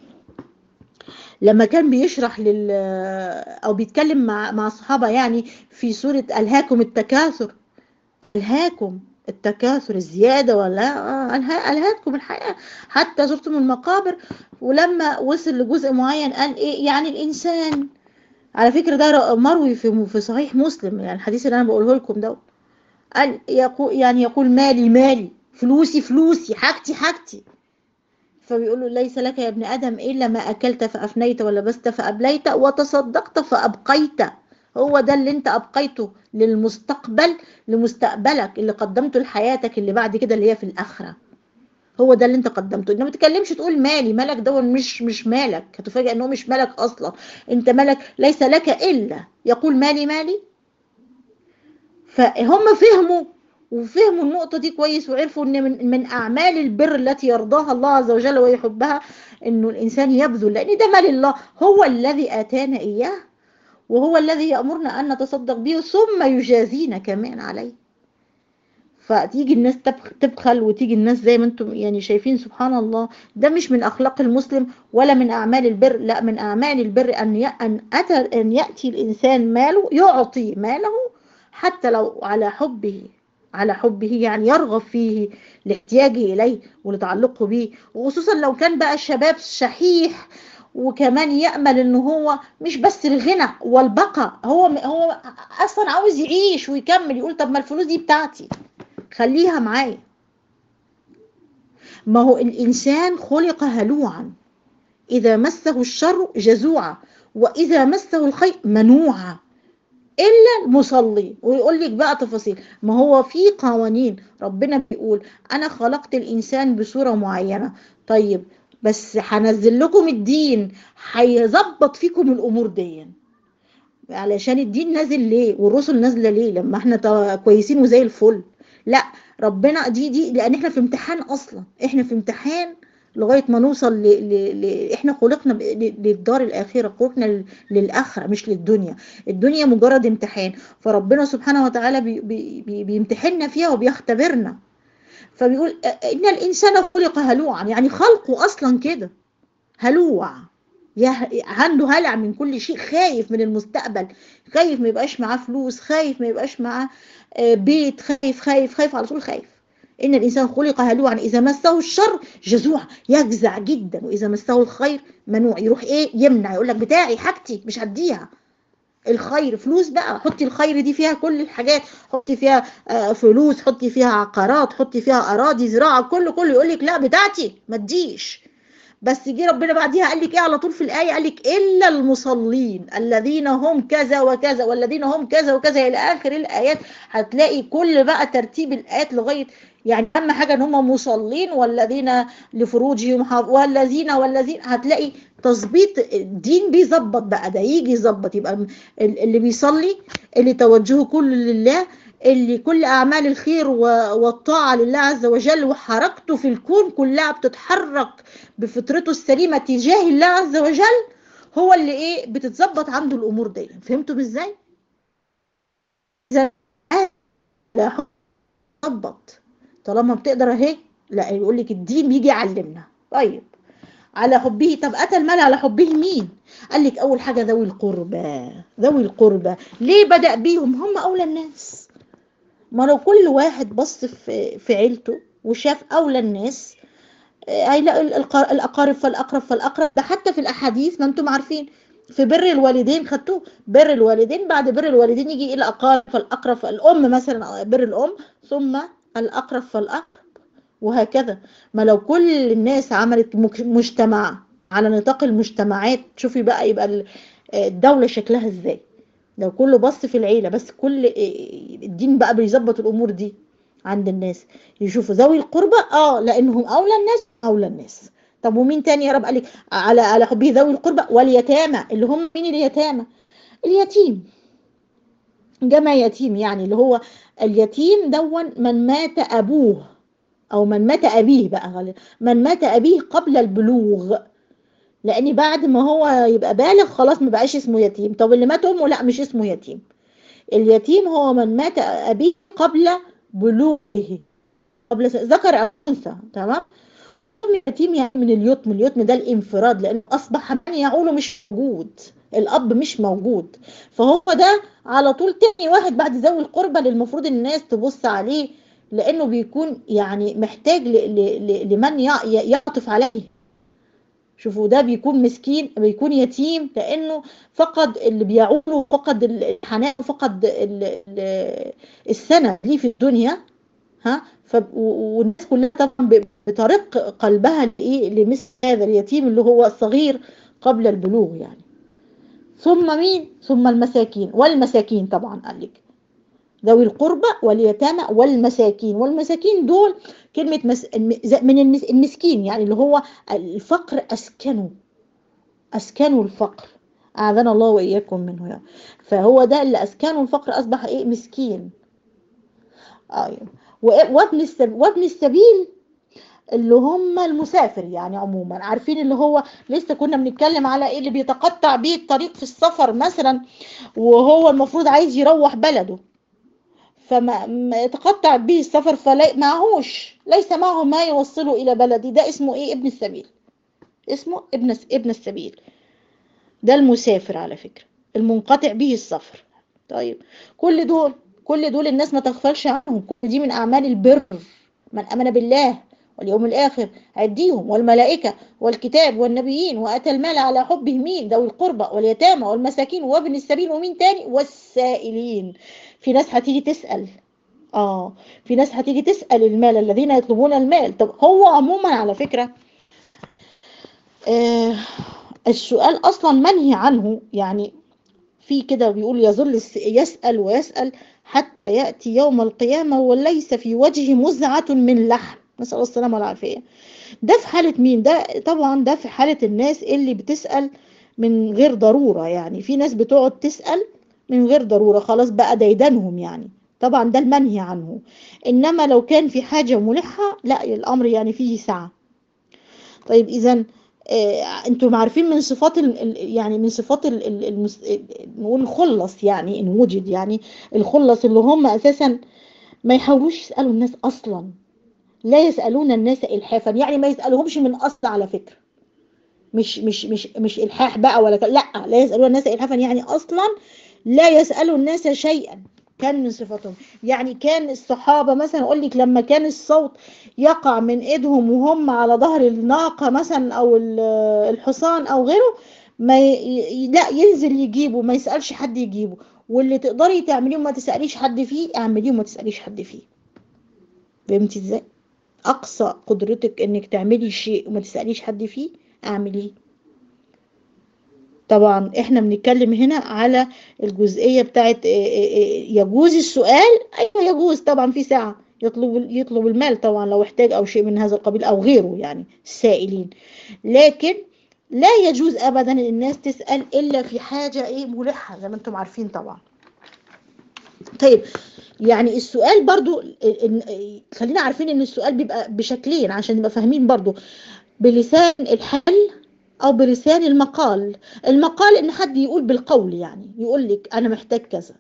لما كان بيشرح لل او بيتكلم مع مع الصحابه يعني في سوره الهاكم التكاثر ألهاكم التكاثر الزيادة ولا آه، ألها ألهاكم الحياة حتى زرتم المقابر ولما وصل لجزء معين قال إيه يعني الإنسان على فكرة ده ر- مروي في في صحيح مسلم يعني الحديث اللي أنا بقوله لكم ده قال يقول يعني يقول مالي مالي فلوسي فلوسي حاجتي حاجتي فبيقول له ليس لك يا ابن آدم إلا ما أكلت فأفنيت ولبست فأبليت وتصدقت فأبقيت هو ده اللي انت أبقيته للمستقبل لمستقبلك اللي قدمته لحياتك اللي بعد كده اللي هي في الآخرة هو ده اللي انت قدمته انت ما تتكلمش تقول مالي مالك ده مش مش مالك هتفاجئ ان هو مش مالك اصلا انت مالك ليس لك الا يقول مالي مالي فهم فهموا وفهموا النقطة دي كويس وعرفوا ان من من اعمال البر التي يرضاها الله عز وجل ويحبها انه الانسان يبذل لان ده مال الله هو الذي اتانا اياه وهو الذي يأمرنا ان نتصدق به ثم يجازينا كمان عليه فتيجي الناس تبخ- تبخل وتيجي الناس زي ما انتم يعني شايفين سبحان الله ده مش من اخلاق المسلم ولا من اعمال البر لا من اعمال البر ان ي- ان اتى ان ياتي الانسان ماله يعطي ماله حتى لو على حبه على حبه يعني يرغب فيه لاحتياجه اليه ولتعلقه به وخصوصا لو كان بقى الشباب شحيح وكمان يأمل ان هو مش بس الغنى والبقاء هو هو اصلا عاوز يعيش ويكمل يقول طب ما الفلوس دي بتاعتي خليها معايا ما هو الإنسان خلق هلوعا إذا مسه الشر جزوعا وإذا مسه الخير منوعا إلا المصلي ويقول لك بقى تفاصيل ما هو في قوانين ربنا بيقول أنا خلقت الإنسان بصورة معينة طيب بس هنزل لكم الدين هيظبط فيكم الأمور دي علشان الدين نازل ليه والرسل نازله ليه لما احنا تا- كويسين وزي الفل لا ربنا دي دي لان احنا في امتحان اصلا احنا في امتحان لغايه ما نوصل ل... ل... ل... احنا خلقنا ب... ل- للدار الاخره خلقنا لل... للاخره مش للدنيا الدنيا مجرد امتحان فربنا سبحانه وتعالى بي... بي... بي... بيمتحننا فيها وبيختبرنا فبيقول أ- ان الانسان خلق هلوعا يعني خلقه اصلا كده هلوع يا عنده هلع من كل شيء خايف من المستقبل خايف ما يبقاش معاه فلوس خايف ما يبقاش معاه آه، بيت خايف خايف خايف على طول خايف إن الإنسان خلق هلوعا إذا مسه الشر جزوع يجزع جدا وإذا مسه الخير منوع يروح إيه يمنع يقول لك بتاعي حاجتي مش هديها الخير فلوس بقى حطي الخير دي فيها كل الحاجات حطي فيها آه، فلوس حطي فيها عقارات حطي فيها أراضي زراعة كله كله يقول لك لا بتاعتي ما تديش بس جه ربنا بعديها قال لك ايه على طول في الايه قال لك الا المصلين الذين هم كذا وكذا والذين هم كذا وكذا الى اخر الايات هتلاقي كل بقى ترتيب الايات لغايه يعني اهم حاجه ان هم مصلين والذين لفروجهم حافظ والذين والذين هتلاقي تظبيط الدين بيظبط بقى ده يجي يظبط يبقى ال- اللي بيصلي اللي توجهه كله لله اللي كل اعمال الخير و- والطاعه لله عز وجل وحركته في الكون كلها بتتحرك بفطرته السليمه تجاه الله عز وجل هو اللي ايه بتتظبط عنده الامور دي فهمتوا ازاي اذا لا ظبط طالما بتقدر اهي لا يقول لك الدين بيجي يعلمنا طيب على حبه طب اتى المال على حبه مين قال لك اول حاجه ذوي القربى ذوي القربى ليه بدا بيهم هم اولى الناس ما لو كل واحد بص في في عيلته وشاف اولى الناس آه، هيلاقي الأق- الاقارب فالاقرب فالاقرب ده حتى في الاحاديث ما انتم عارفين في بر الوالدين خدتوه بر الوالدين بعد بر الوالدين يجي الى الاقارب فالاقرب فالام مثلا بر الام ثم الاقرب فالاقرب وهكذا ما لو كل الناس عملت مك- مجتمع على نطاق المجتمعات شوفي بقى يبقى ال- الدولة شكلها ازاي لو كله بص في العيلة بس كل الدين بقى بيظبط الأمور دي عند الناس يشوفوا ذوي القربى اه لأنهم أولى الناس أولى الناس طب ومين تاني يا رب قال لك على على حبه ذوي القربى واليتامى اللي هم مين اليتامى اليتيم جمع يتيم يعني اللي هو اليتيم دون من مات أبوه أو من مات أبيه بقى غالبا من مات أبيه قبل البلوغ لأن بعد ما هو يبقى بالغ خلاص ما بقاش اسمه يتيم طب اللي مات أمه لا مش اسمه يتيم اليتيم هو من مات أبيه قبل بلوغه قبل ذكر أو أنثى تمام اليتيم يعني من اليتم اليتم ده الانفراد لأنه أصبح من يعوله مش موجود الأب مش موجود فهو ده على طول تاني واحد بعد ذوي القربى اللي المفروض الناس تبص عليه لأنه بيكون يعني محتاج ل ل لمن يعطف عليه شوفوا ده بيكون مسكين بيكون يتيم لأنه فقد اللي بيعوله فقد الحنان فقد السنة ليه في الدنيا ها والناس كلها طبعا بترق قلبها لايه لمثل هذا اليتيم اللي هو الصغير قبل البلوغ يعني ثم مين ثم المساكين والمساكين طبعا قال لك ذوي القربى واليتامى والمساكين والمساكين دول كلمة مس... من المس... المسكين يعني اللي هو الفقر أسكنه أسكنوا الفقر أعاذنا الله وإياكم منه يعني. فهو ده اللي أسكنه الفقر أصبح إيه مسكين أيوه وابن السبيل وابن السبيل اللي هم المسافر يعني عموما عارفين اللي هو لسه كنا بنتكلم على ايه اللي بيتقطع بيه الطريق في السفر مثلا وهو المفروض عايز يروح بلده فما يتقطع به السفر فلا معهوش ليس معه ما يوصله الى بلده ده اسمه ايه ابن السبيل اسمه ابن ابن السبيل ده المسافر على فكرة المنقطع به السفر طيب كل دول كل دول الناس ما تغفلش عنهم كل دي من أعمال البر من أمن بالله واليوم الآخر عديهم والملائكة والكتاب والنبيين وأتى المال على حبه مين ذوي القربى واليتامى والمساكين وابن السبيل ومين تاني والسائلين في ناس هتيجي تسأل آه في ناس هتيجي تسأل المال الذين يطلبون المال طب هو عموما على فكرة آه السؤال أصلا منهي عنه يعني في كده بيقول يظل يسأل ويسأل حتى يأتي يوم القيامة وليس في وجهه مزعة من لحم نسأل الله السلامة والعافية ده في حالة مين ده طبعا ده في حالة الناس اللي بتسأل من غير ضرورة يعني في ناس بتقعد تسأل من غير ضرورة خلاص بقى ديدنهم يعني طبعا ده المنهي عنه إنما لو كان في حاجة ملحة لا الأمر يعني فيه سعة طيب إذا آه انتم عارفين من صفات ال يعني من صفات ال المس... نقول الخلص يعني ان وجد يعني الخلص اللي هم اساسا ما يحاولوش يسالوا الناس اصلا لا يسالون الناس الحافا يعني ما يسالوهمش من اصل على فكره مش مش مش مش الحاح بقى ولا لا لا يسالون الناس الحافا يعني اصلا لا يسالوا الناس شيئا كان من صفاتهم يعني كان الصحابة مثلا أقول لك لما كان الصوت يقع من إيدهم وهم على ظهر الناقة مثلا أو الحصان أو غيره ما ي... لا ينزل يجيبه ما يسألش حد يجيبه واللي تقدري تعمليه وما تسأليش حد فيه اعمليه وما تسأليش حد فيه فهمتي ازاي أقصى قدرتك إنك تعملي شيء وما تسأليش حد فيه اعمليه طبعا احنا بنتكلم هنا على الجزئية بتاعت يجوز السؤال ايوه يجوز طبعا في ساعة يطلب يطلب المال طبعا لو احتاج او شيء من هذا القبيل او غيره يعني السائلين لكن لا يجوز ابدا الناس تسأل الا في حاجة ايه ملحة زي ما انتم عارفين طبعا طيب يعني السؤال برضو خلينا عارفين ان السؤال بيبقى بشكلين عشان نبقى فاهمين برضو بلسان الحل او بلسان المقال المقال ان حد يقول بالقول يعني يقول لك انا محتاج كذا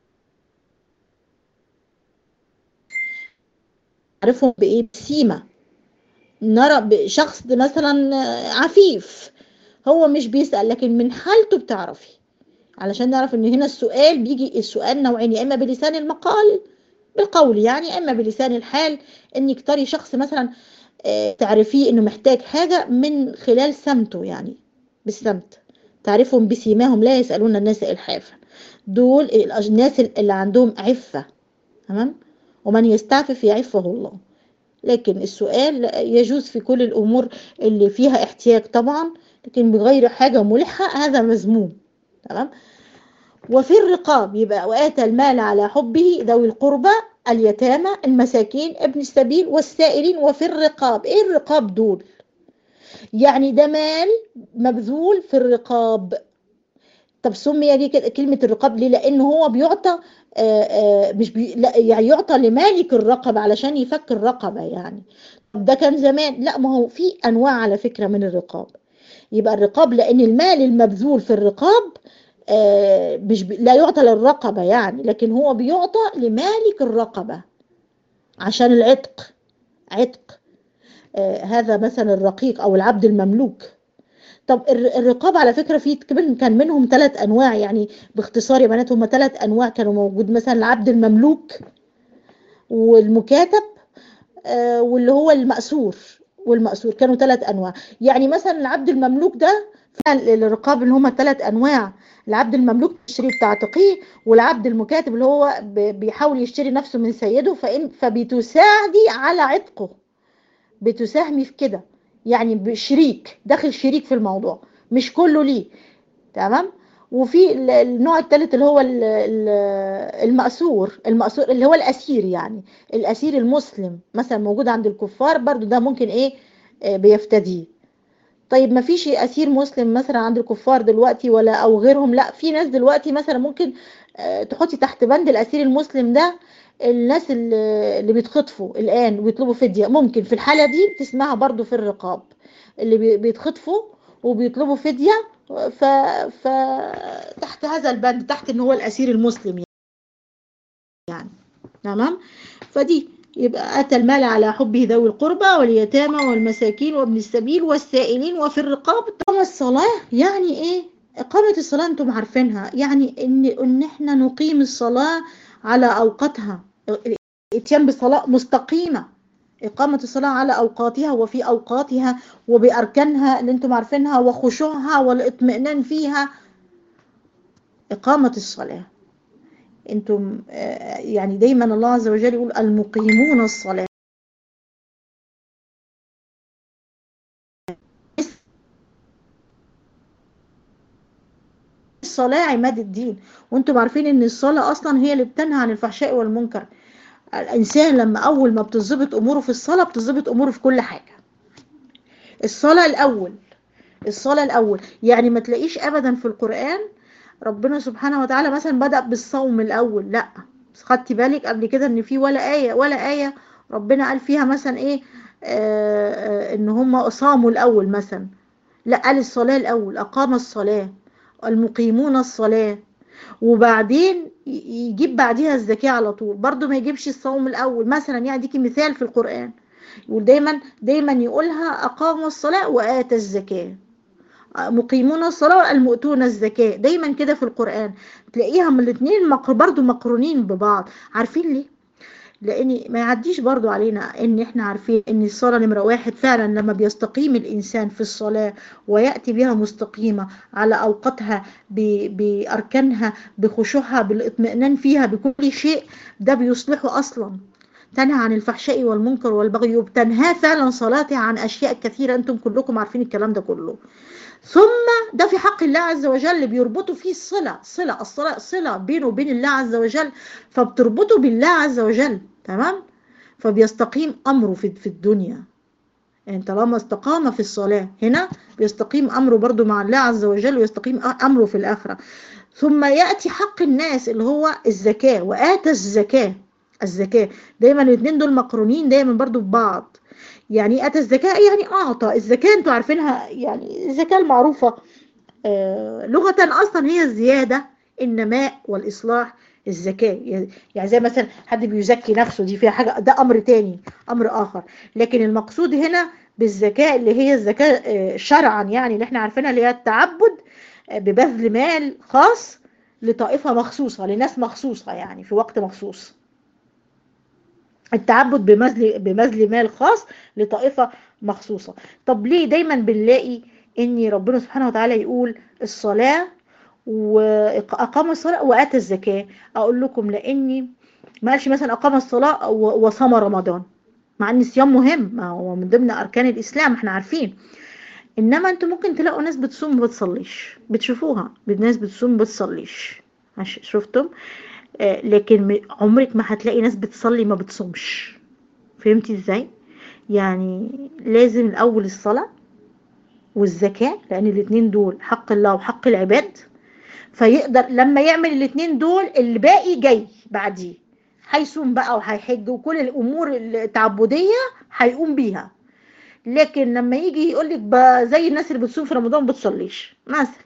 عارفهم بايه بسيمه نرى شخص مثلا عفيف هو مش بيسال لكن من حالته بتعرفي علشان نعرف ان هنا السؤال بيجي السؤال نوعين يا اما بلسان المقال بالقول يعني يا اما بلسان الحال انك تري شخص مثلا تعرفيه انه محتاج حاجة من خلال سمته يعني بالسمت تعرفهم بسيماهم لا يسألون الناس إلحافا دول الناس اللي عندهم عفة تمام ومن يستعفف يعفه الله لكن السؤال يجوز في كل الأمور اللي فيها احتياج طبعا لكن بغير حاجة ملحة هذا مذموم تمام وفي الرقاب يبقى وآتى المال على حبه ذوي القربى اليتامى المساكين ابن السبيل والسائلين وفي الرقاب ايه الرقاب دول يعني ده مال مبذول في الرقاب طب سمي دي كده كلمة الرقاب ليه لأن هو بيعطى آه، آه، مش بي... لا يعني يعطى لمالك الرقبة علشان يفك الرقبة يعني طب ده كان زمان لا ما هو في أنواع على فكرة من الرقاب يبقى الرقاب لأن المال المبذول في الرقاب آه، مش بي... لا يعطى للرقبة يعني لكن هو بيعطى لمالك الرقبة عشان العتق عتق آه، هذا مثلا الرقيق أو العبد المملوك طب الر- الرقاب على فكرة في كمان كان منهم ثلاث أنواع يعني باختصار يا بنات هم ثلاث أنواع كانوا موجود مثلا العبد المملوك والمكاتب آه، واللي هو المأسور والمأسور كانوا ثلاث أنواع يعني مثلا العبد المملوك ده فعلا الرقاب اللي هم ثلاث أنواع العبد المملوك يشتري بتعتقيه والعبد المكاتب اللي هو ب- بيحاول يشتري نفسه من سيده فإن فبتساعدي على عتقه بتساهمي في كده يعني بشريك داخل شريك في الموضوع مش كله ليه تمام وفي ال- النوع الثالث اللي هو ال- ال- المأسور المأسور اللي هو الأسير يعني الأسير المسلم مثلا موجود عند الكفار برضو ده ممكن إيه آه، بيفتديه طيب ما فيش أسير مسلم مثلا عند الكفار دلوقتي ولا أو غيرهم لا في ناس دلوقتي مثلا ممكن آه، تحطي تحت بند الأسير المسلم ده الناس اللي اللي بيتخطفوا الآن ويطلبوا فدية ممكن في الحالة دي تسمعها برضو في الرقاب اللي بي- بيتخطفوا وبيطلبوا فدية ف... ف تحت هذا البند تحت ان هو الأسير المسلم يعني تمام فدي يبقى أتى المال على حبه ذوي القربى واليتامى والمساكين وابن السبيل والسائلين وفي الرقاب إقامة الصلاة يعني إيه؟ إقامة الصلاة أنتم عارفينها يعني إن إن إحنا نقيم الصلاة على أوقاتها الإتيان بالصلاة مستقيمة إقامة الصلاة على أوقاتها وفي أوقاتها وبأركانها اللي أنتم عارفينها وخشوعها والاطمئنان فيها إقامة الصلاة أنتم آه، يعني دايما الله عز وجل يقول المقيمون الصلاة الصلاة عماد الدين وانتم عارفين ان الصلاة اصلا هي اللي بتنهى عن الفحشاء والمنكر الانسان لما اول ما بتظبط اموره في الصلاة بتظبط اموره في كل حاجة الصلاة الاول الصلاة الاول يعني ما تلاقيش ابدا في القرآن ربنا سبحانه وتعالى مثلا بدأ بالصوم الاول لا بس خدتي بالك قبل كده ان في ولا آية ولا آية ربنا قال فيها مثلا ايه آه آه ان هم صاموا الاول مثلا لا قال الصلاة الاول اقام الصلاة المقيمون الصلاة وبعدين ي- يجيب بعديها الزكاة على طول برضو ما يجيبش الصوم الأول مثلا يعني ديكي مثال في القرآن يقول دايما دايما يقولها أقاموا الصلاة وآتى الزكاة مقيمون الصلاة المؤتون الزكاة دايما كده في القرآن تلاقيها من الاثنين مقر برضو مقرونين ببعض عارفين ليه؟ لان ما يعديش برضو علينا ان احنا عارفين ان الصلاة نمرة واحد فعلا لما بيستقيم الانسان في الصلاة ويأتي بها مستقيمة على اوقاتها ب- باركانها بخشوعها بالاطمئنان فيها بكل شيء ده بيصلحه اصلا تنهى عن الفحشاء والمنكر والبغي وبتنهى فعلا صلاتها عن اشياء كثيرة انتم كلكم عارفين الكلام ده كله ثم ده في حق الله عز وجل بيربطوا فيه الصلة صلة الصلاة صلة بينه وبين الله عز وجل فبتربطه بالله عز وجل تمام فبيستقيم أمره في في الدنيا يعني طالما استقام في الصلاة هنا بيستقيم أمره برضو مع الله عز وجل ويستقيم أمره في الآخرة ثم يأتي حق الناس اللي هو الزكاة وآتى الزكاة الزكاة دايما الاثنين دول مقرونين دايما برضو ببعض يعني أتى الزكاة يعني أعطى الزكاة أنتوا عارفينها يعني الزكاة المعروفة آه لغة أصلا هي الزيادة النماء والإصلاح الزكاة يعني زي مثلا حد بيزكي نفسه دي فيها حاجة ده أمر تاني أمر آخر لكن المقصود هنا بالزكاة اللي هي الزكاة آه شرعا يعني اللي احنا عارفينها اللي هي التعبد آه ببذل مال خاص لطائفة مخصوصة لناس مخصوصة يعني في وقت مخصوص التعبد بمثل بمثل مال خاص لطائفة مخصوصة طب ليه دايما بنلاقي ان ربنا سبحانه وتعالى يقول الصلاة وأقام الصلاة وآتى الزكاة أقول لكم لأني ما قالش مثلا أقام الصلاة وصام رمضان مع أن الصيام مهم ما هو من ضمن أركان الإسلام احنا عارفين إنما أنتم ممكن تلاقوا ناس بتصوم وما بتصليش بتشوفوها ناس بتصوم وما بتصليش شفتم آه لكن عمرك ما هتلاقي ناس بتصلي ما بتصومش فهمتي ازاي يعني لازم الأول الصلاة والزكاة لأن الاتنين دول حق الله وحق العباد فيقدر لما يعمل الاثنين دول الباقي جاي بعديه هيصوم بقى وهيحج وكل الامور التعبديه هيقوم بيها لكن لما يجي يقول لك زي الناس اللي بتصوم في رمضان ما بتصليش مثلا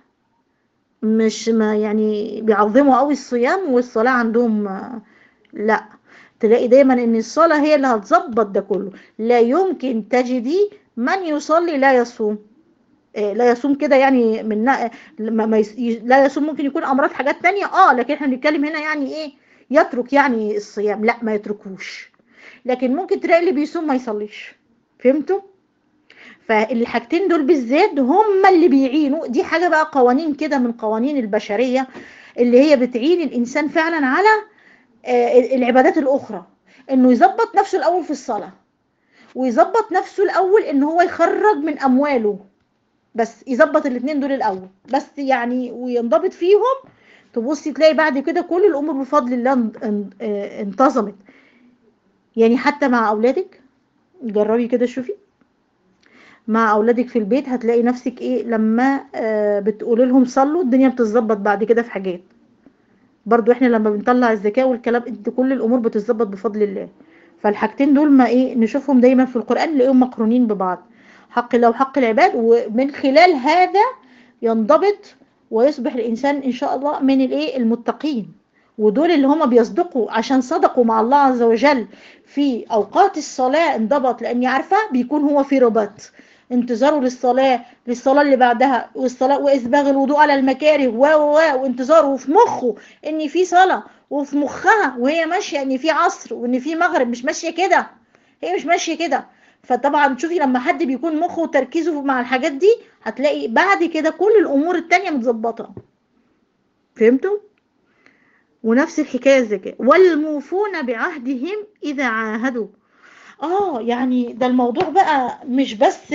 مش ما يعني بيعظموا قوي الصيام والصلاه عندهم لا تلاقي دايما ان الصلاه هي اللي هتظبط ده كله لا يمكن تجدي من يصلي لا يصوم لا يصوم كده يعني من ما لا يصوم ممكن يكون امراض حاجات تانية اه لكن احنا بنتكلم هنا يعني ايه يترك يعني الصيام لا ما يتركوش لكن ممكن تلاقي اللي بيصوم ما يصليش فهمتوا فالحاجتين دول بالذات هم اللي بيعينوا دي حاجة بقى قوانين كده من قوانين البشرية اللي هي بتعين الإنسان فعلا على العبادات الأخرى إنه يظبط نفسه الأول في الصلاة ويظبط نفسه الأول إن هو يخرج من أمواله بس يظبط الاثنين دول الأول بس يعني وينضبط فيهم تبصي تلاقي بعد كده كل الأمور بفضل الله انتظمت يعني حتى مع أولادك جربي كده شوفي مع اولادك في البيت هتلاقي نفسك ايه لما آه بتقولي لهم صلوا الدنيا بتتظبط بعد كده في حاجات برضو احنا لما بنطلع الزكاه والكلام انت كل الامور بتتظبط بفضل الله فالحاجتين دول ما ايه نشوفهم دايما في القران نلاقيهم مقرونين ببعض حق الله وحق العباد ومن خلال هذا ينضبط ويصبح الانسان ان شاء الله من الايه المتقين ودول اللي هم بيصدقوا عشان صدقوا مع الله عز وجل في اوقات الصلاه انضبط لاني عارفه بيكون هو في رباط انتظاره للصلاة للصلاة اللي بعدها والصلاة وإسباغ الوضوء على المكاره و و وانتظاره في مخه إن في صلاة وفي مخها وهي ماشية إن في عصر وإن في مغرب مش ماشية كده هي مش ماشية كده فطبعا شوفي لما حد بيكون مخه وتركيزه مع الحاجات دي هتلاقي بعد كده كل الأمور التانية متظبطة فهمتوا؟ ونفس الحكاية الزكاة والموفون بعهدهم إذا عاهدوا اه يعني ده الموضوع بقى مش بس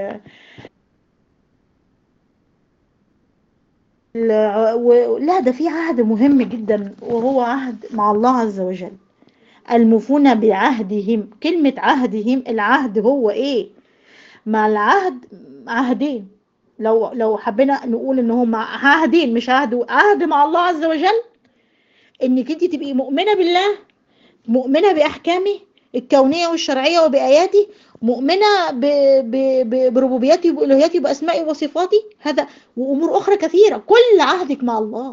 لا ده في عهد مهم جدا وهو عهد مع الله عز وجل المفون بعهدهم كلمة عهدهم العهد هو ايه مع العهد عهدين لو لو حبينا نقول ان هم عهدين مش عهد عهد مع الله عز وجل انك انت تبقي مؤمنة بالله مؤمنة بأحكامه الكونية والشرعية وبآياته مؤمنة ب... ب... ب... بربوبيته وبألوهيته وبأسمائه وصفاته هذا وأمور أخرى كثيرة كل عهدك مع الله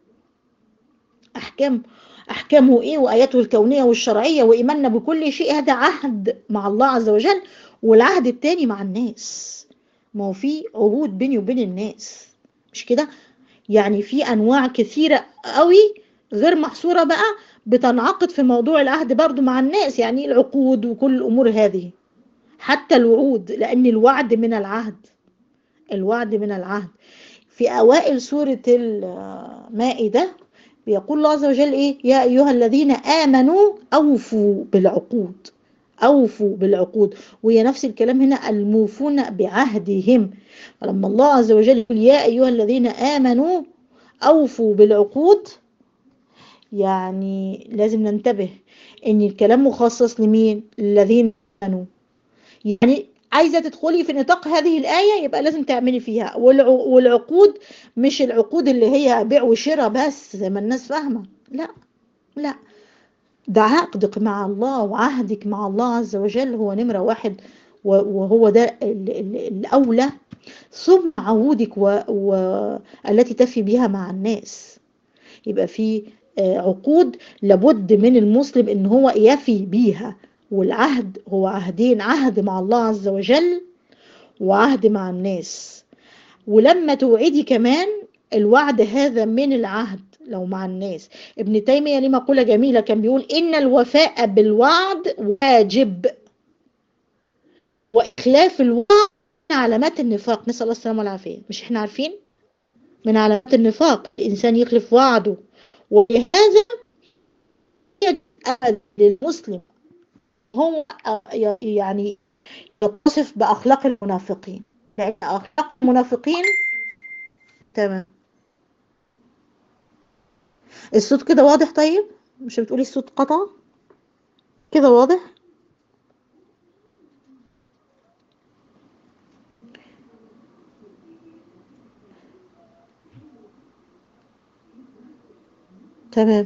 أحكام أحكامه إيه وآياته الكونية والشرعية وإيماننا بكل شيء هذا عهد مع الله عز وجل والعهد التاني مع الناس ما هو في عهود بيني وبين الناس مش كده يعني في أنواع كثيرة قوي غير محصورة بقى بتنعقد في موضوع العهد برضو مع الناس يعني العقود وكل الأمور هذه حتى الوعود لأن الوعد من العهد الوعد من العهد في أوائل سورة المائدة بيقول الله عز وجل إيه يا أيها الذين آمنوا أوفوا بالعقود أوفوا بالعقود وهي نفس الكلام هنا الموفون بعهدهم فلما الله عز وجل يقول يا أيها الذين آمنوا أوفوا بالعقود يعني لازم ننتبه ان الكلام مخصص لمين الذين امنوا يعني عايزه تدخلي في نطاق هذه الايه يبقى لازم تعملي فيها والعقود مش العقود اللي هي بيع وشراء بس زي ما الناس فاهمه لا لا ده عقدك مع الله وعهدك مع الله عز وجل هو نمره واحد وهو ده الاولى ثم عهودك والتي تفي بها مع الناس يبقى في عقود لابد من المسلم ان هو يفي بيها والعهد هو عهدين عهد مع الله عز وجل وعهد مع الناس ولما توعدي كمان الوعد هذا من العهد لو مع الناس ابن تيمية ليه مقولة جميلة كان بيقول إن الوفاء بالوعد واجب وإخلاف الوعد من علامات النفاق نسأل الله السلامة والعافية مش احنا عارفين من علامات النفاق الإنسان يخلف وعده ولهذا للمسلم هو يعني يتصف بأخلاق المنافقين لأن أخلاق المنافقين تمام الصوت كده واضح طيب مش بتقولي الصوت قطع كده واضح تمام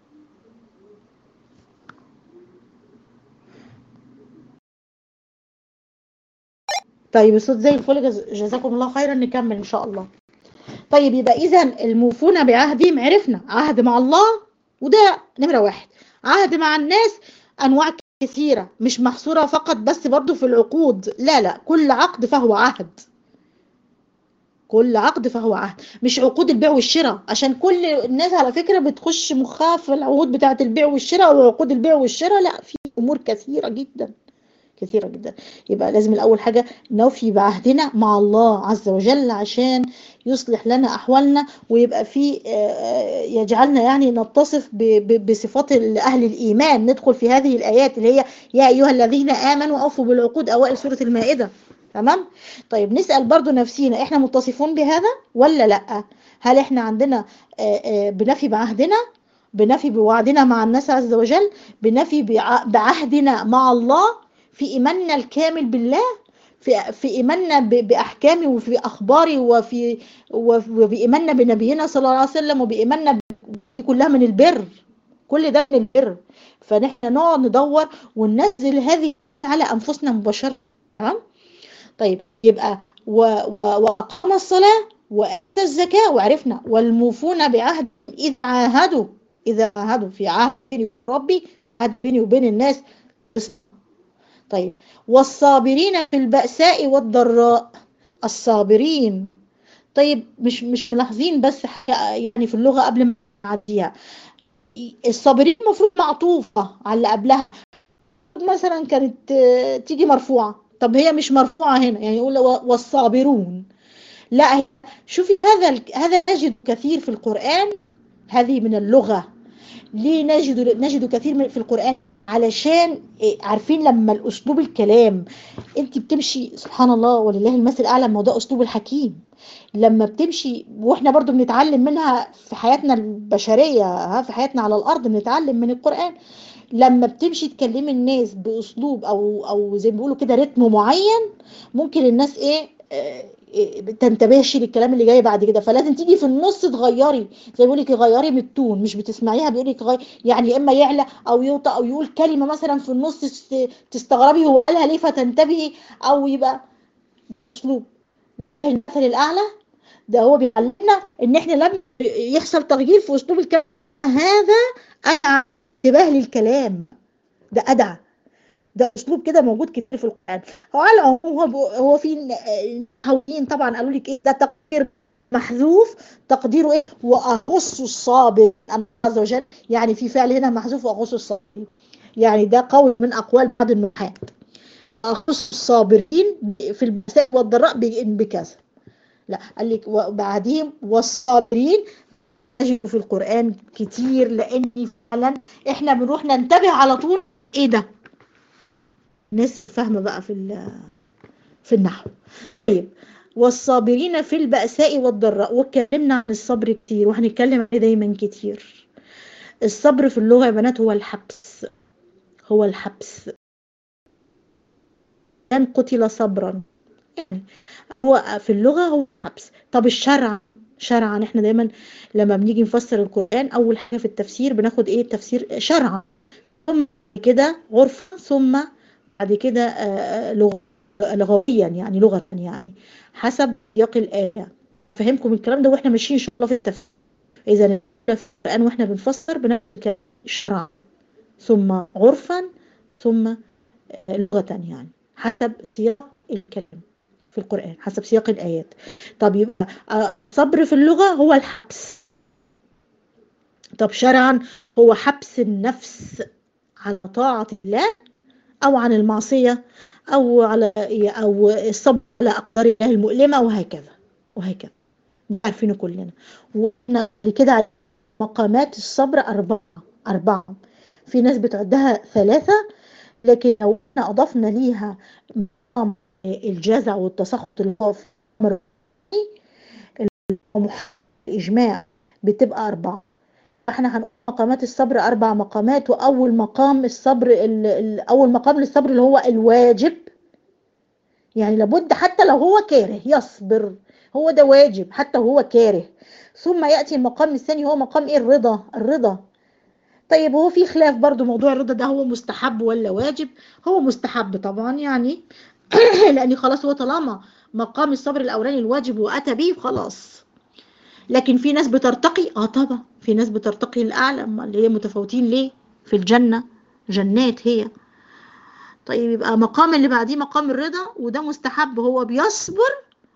طيب الصوت زي الفل جز- جزاكم الله خيرا نكمل ان شاء الله طيب يبقى اذا الموفون بعهدهم عرفنا عهد مع الله وده نمرة واحد عهد مع الناس انواع كثيرة مش محصورة فقط بس برضو في العقود لا لا كل عقد فهو عهد كل عقد فهو عهد مش عقود البيع والشراء عشان كل الناس على فكرة بتخش مخها في العقود بتاعة البيع والشراء وعقود البيع والشراء لا في امور كثيرة جدا كثيرة جدا يبقى لازم الأول حاجة نوفي بعهدنا مع الله عز وجل عشان يصلح لنا أحوالنا ويبقى في آه، يجعلنا يعني نتصف ب- ب- بصفات أهل الإيمان ندخل في هذه الآيات اللي هي يا أيها الذين آمنوا أوفوا بالعقود أوائل سورة المائدة تمام طيب نسأل برضو نفسينا احنا متصفون بهذا ولا لا هل احنا عندنا آه، آه، بنفي بعهدنا بنفي بوعدنا مع الناس عز وجل بنفي بع- بعهدنا مع الله في إيماننا الكامل بالله في في إيماننا ب- بأحكامه وفي أخباره وفي وف- وبإيماننا بنبينا صلى الله عليه وسلم وبإيماننا ب- كلها من البر كل ده من البر فنحن نقعد ندور وننزل هذه على أنفسنا مباشرة تمام طيب يبقى و- و- وأقام الصلاة وآتى الزكاة وعرفنا والموفون بعهد إذا عاهدوا إذا عاهدوا في عهد بيني وربي عهد بيني وبين الناس طيب والصابرين في البأساء والضراء الصابرين طيب مش مش ملاحظين بس حاجة يعني في اللغة قبل ما نعديها الصابرين المفروض معطوفة على اللي قبلها مثلا كانت آه، تيجي مرفوعة طب هي مش مرفوعة هنا يعني يقول و- والصابرون لا هي- شوفي هذا ال- هذا نجد كثير في القرآن هذه من اللغة ليه نجد نجد كثير من في القرآن علشان إيه، عارفين لما الأسلوب الكلام انت بتمشي سبحان الله ولله المثل الأعلى ما هو ده أسلوب الحكيم لما بتمشي واحنا برضو بنتعلم منها في حياتنا البشرية ها في حياتنا على الأرض بنتعلم من القرآن لما بتمشي تكلمي الناس بأسلوب أو أو زي ما بيقولوا كده رتم معين ممكن الناس إيه آه، إيه، تنتبهش للكلام اللي جاي بعد كده فلازم تيجي في النص تغيري زي بيقول لك غيري من التون مش بتسمعيها بيقول لك غير يعني يا اما يعلى او يوطى او يقول كلمه مثلا في النص تست- تستغربي هو قالها ليه فتنتبهي او يبقى اسلوب المثل الاعلى ده هو بيعلمنا ان احنا لما يحصل تغيير في اسلوب الكلام هذا ادعى انتباه للكلام ده ادعى ده اسلوب كده موجود كتير في القران هو على العموم هو بيقول- هو في نحويين طبعا قالوا لك ايه ده تقدير محذوف تقديره ايه واخص الصابر الله عز وجل يعني في فعل هنا محذوف واخص الصابرين يعني ده قول من اقوال بعض النحاة اخص الصابرين في البأساء والضراء ب- بكذا لا قال لك وبعدين والصابرين نجد في القرآن كتير لأن فعلا احنا بنروح ننتبه على طول ايه ده ناس فاهمة بقى في ال- في النحو طيب والصابرين في البأساء والضراء واتكلمنا عن الصبر كتير وهنتكلم عليه دايما كتير الصبر في اللغة يا بنات هو الحبس هو الحبس من قتل صبرا يعني هو في اللغة هو حبس طب الشرع شرعا احنا دايما لما بنيجي نفسر القرآن أول حاجة في التفسير بناخد ايه التفسير شرعا ثم كده عرفا ثم بعد كده آه، لغ- لغويا يعني لغة يعني حسب سياق الآية فهمكم الكلام ده واحنا ماشيين ان شاء الله في التفسير إذا في القرآن واحنا بنفسر بناخد الكلام شرعا ثم عرفا ثم آه، لغة يعني حسب سياق الكلام في القرآن حسب سياق الآيات طب يبقى آه، صبر في اللغة هو الحبس طب شرعا هو حبس النفس على طاعة الله أو عن المعصية أو على أو الصبر على أقدار الله المؤلمة وهكذا وهكذا عارفينه كلنا وإحنا كده على مقامات الصبر أربعة أربعة في ناس بتعدها ثلاثة لكن لو احنا أضفنا ليها مقام الجزع والتسخط اللي هو في الأمر الإجماع بتبقى أربعة احنا هنقول مقامات الصبر أربع مقامات وأول مقام الصبر ال- ال- أول مقام للصبر اللي هو الواجب يعني لابد حتى لو هو كاره يصبر هو ده واجب حتى وهو كاره ثم يأتي المقام الثاني هو مقام ايه الرضا الرضا طيب هو في خلاف برضو موضوع الرضا ده هو مستحب ولا واجب هو مستحب طبعا يعني لأن خلاص هو طالما مقام الصبر الأولاني الواجب وأتى به خلاص لكن في ناس بترتقي اه طبعا في ناس بترتقي الأعلى اللي هي متفاوتين ليه في الجنة جنات هي طيب يبقى مقام اللي بعديه مقام الرضا وده مستحب هو بيصبر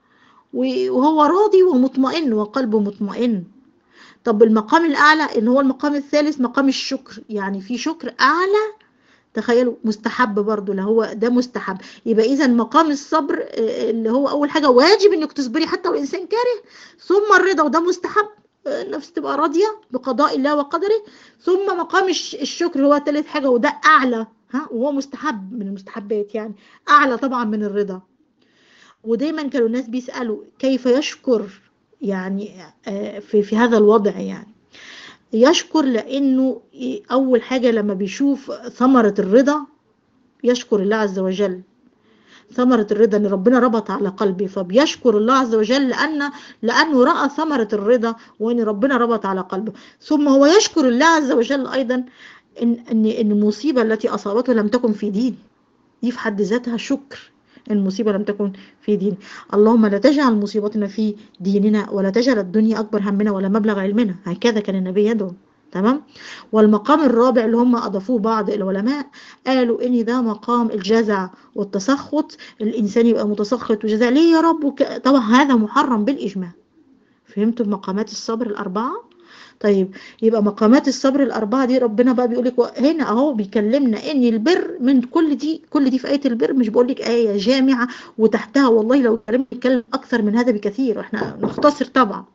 وهو راضي ومطمئن وقلبه مطمئن طب المقام الأعلى إن هو المقام الثالث مقام الشكر يعني في شكر أعلى تخيلوا مستحب برضو اللي هو ده مستحب يبقى إذا مقام الصبر اللي هو أول حاجة واجب إنك تصبري حتى لو الإنسان كاره ثم الرضا وده مستحب النفس تبقى راضية بقضاء الله وقدره ثم مقام الشكر هو ثالث حاجة وده أعلى ها وهو مستحب من المستحبات يعني أعلى طبعا من الرضا ودايما كانوا الناس بيسألوا كيف يشكر يعني في في هذا الوضع يعني يشكر لأنه أول حاجة لما بيشوف ثمرة الرضا يشكر الله عز وجل ثمرة الرضا ان ربنا ربط على قلبي فبيشكر الله عز وجل لأن لأنه رأى ثمرة الرضا وان ربنا ربط على قلبه ثم هو يشكر الله عز وجل أيضا إن, إن, إن المصيبة التي أصابته لم تكن في دين دي في حد ذاتها شكر المصيبة لم تكن في دين اللهم لا تجعل مصيبتنا في ديننا ولا تجعل الدنيا أكبر همنا ولا مبلغ علمنا هكذا كان النبي يدعو تمام والمقام الرابع اللي هم أضافوه بعض العلماء قالوا إن ده مقام الجزع والتسخط الإنسان يبقى متسخط وجزع ليه يا رب وك... طبعا هذا محرم بالإجماع فهمتوا مقامات الصبر الأربعة طيب يبقى مقامات الصبر الأربعة دي ربنا بقى بيقول لك هنا أهو بيكلمنا إن البر من كل دي كل دي في آية البر مش بقول لك آية جامعة وتحتها والله لو كلام نتكلم أكثر من هذا بكثير إحنا نختصر طبعا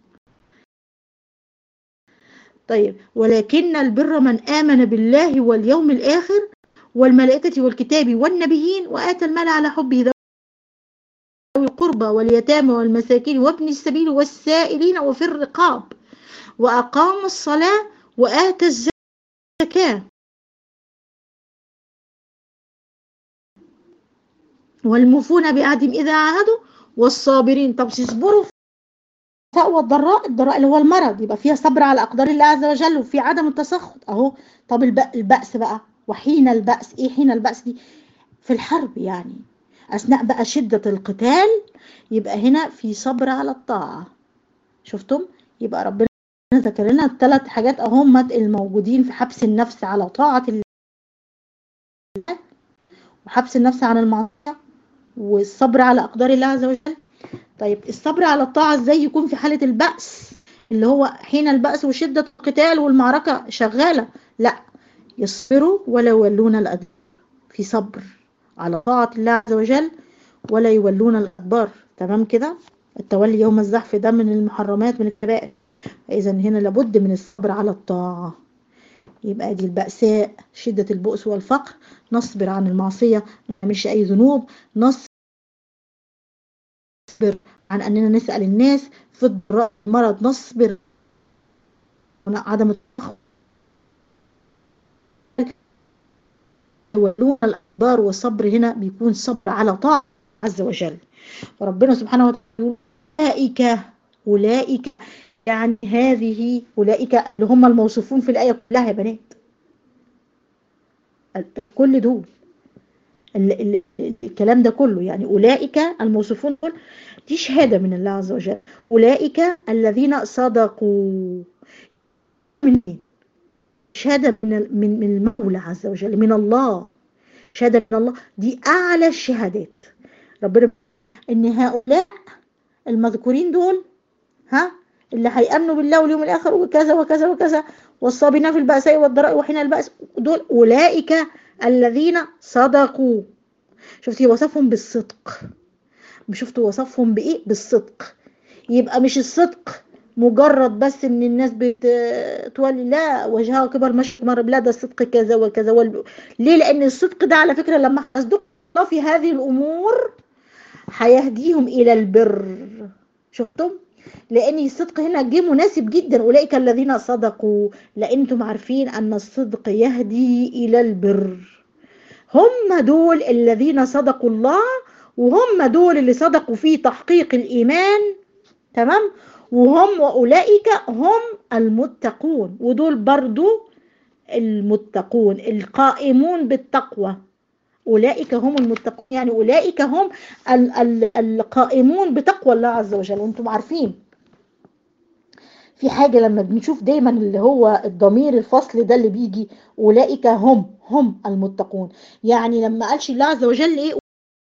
طيب ولكن البر من آمن بالله واليوم الآخر والملائكة والكتاب والنبيين وآتى المال على حبه ذوي القربى واليتامى والمساكين وابن السبيل والسائلين وفي الرقاب وأقام الصلاة وآتى الزكاة والموفون بعهدهم إذا عاهدوا والصابرين طب تصبروا فأوى الضراء الضراء اللي هو المرض يبقى فيها صبر على أقدار الله عز وجل وفي عدم التسخط أهو طب البأس بقى وحين البأس إيه حين البأس دي في الحرب يعني أثناء بقى شدة القتال يبقى هنا في صبر على الطاعة شفتم يبقى ربنا ذكر لنا الثلاث حاجات اهم الموجودين في حبس النفس على طاعة الله وحبس النفس عن المعصية والصبر على أقدار الله عز وجل طيب الصبر على الطاعة ازاي يكون في حالة البأس اللي هو حين البأس وشدة القتال والمعركة شغالة لا يصبروا ولا يولون الأدبار في صبر على طاعة الله عز وجل ولا يولون الأدبار تمام كده التولي يوم الزحف ده من المحرمات من الكبائر إذا هنا لابد من الصبر على الطاعة يبقى دي البأساء شدة البؤس والفقر نصبر عن المعصية ما نعملش أي ذنوب نصبر عن أننا نسأل الناس في الضراء المرض نصبر عدم التخوف يولون الأقدار والصبر هنا بيكون صبر على طاعة عز وجل وربنا سبحانه وتعالى أولئك أولئك يعني هذه أولئك اللي هم الموصوفون في الآية كلها يا بنات كل دول ال ال الكلام ده كله يعني أولئك الموصوفون دول دي شهادة من الله عز وجل أولئك الذين صدقوا من شهادة من من من المولى عز وجل من الله شهادة من الله دي أعلى الشهادات ربنا إن هؤلاء المذكورين دول ها اللي هيأمنوا بالله واليوم الآخر وكذا وكذا وكذا والصابرين في البأساء والضراء وحين البأس دول أولئك الذين صدقوا شفتي وصفهم بالصدق شفتوا وصفهم بإيه بالصدق يبقى مش الصدق مجرد بس ان الناس بتولي لا وجهها كبر مش مر لا ده الصدق كذا وكذا وال... ليه لان الصدق ده على فكره لما هيصدقوا في هذه الامور هيهديهم الى البر شفتم لان الصدق هنا جه مناسب جدا اولئك الذين صدقوا لان انتم عارفين ان الصدق يهدي الى البر هم دول الذين صدقوا الله وهم دول اللي صدقوا في تحقيق الإيمان تمام وهم وأولئك هم المتقون ودول برضو المتقون القائمون بالتقوى أولئك هم المتقون يعني أولئك هم ال ال القائمون بتقوى الله عز وجل وانتم عارفين في حاجة لما بنشوف دايما اللي هو الضمير الفصل ده اللي بيجي أولئك هم هم المتقون يعني لما قالش الله عز وجل إيه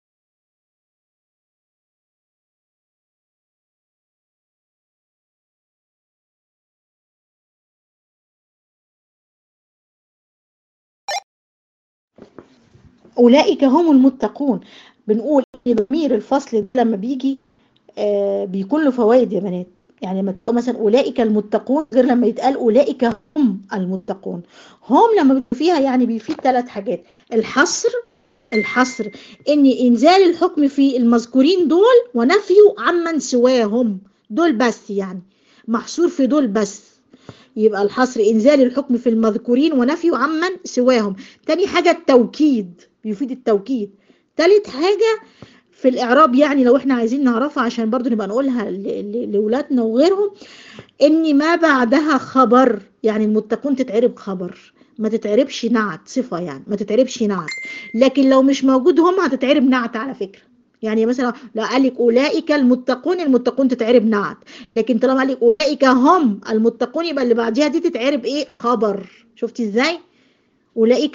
أولئك هم المتقون بنقول إن ضمير الفصل ده لما بيجي آه بيكون له فوائد يا بنات يعني لما تقول مثلا أولئك المتقون غير لما يتقال أولئك هم المتقون هم لما بيكون فيها يعني بيفيد ثلاث حاجات الحصر الحصر ان انزال الحكم في المذكورين دول ونفيه عمن سواهم دول بس يعني محصور في دول بس يبقى الحصر انزال الحكم في المذكورين ونفيه عمن سواهم تاني حاجة التوكيد بيفيد التوكيد تالت حاجة في الإعراب يعني لو احنا عايزين نعرفها عشان برضو نبقى نقولها لولادنا وغيرهم إن ما بعدها خبر يعني المتقون تتعرب خبر ما تتعربش نعت صفة يعني ما تتعربش نعت لكن لو مش موجود هم هتتعرب نعت على فكرة يعني مثلا لو قال لك أولئك المتقون المتقون تتعرب نعت لكن طالما قال لك أولئك هم المتقون يبقى اللي بعديها دي تتعرب إيه خبر شفتي إزاي أولئك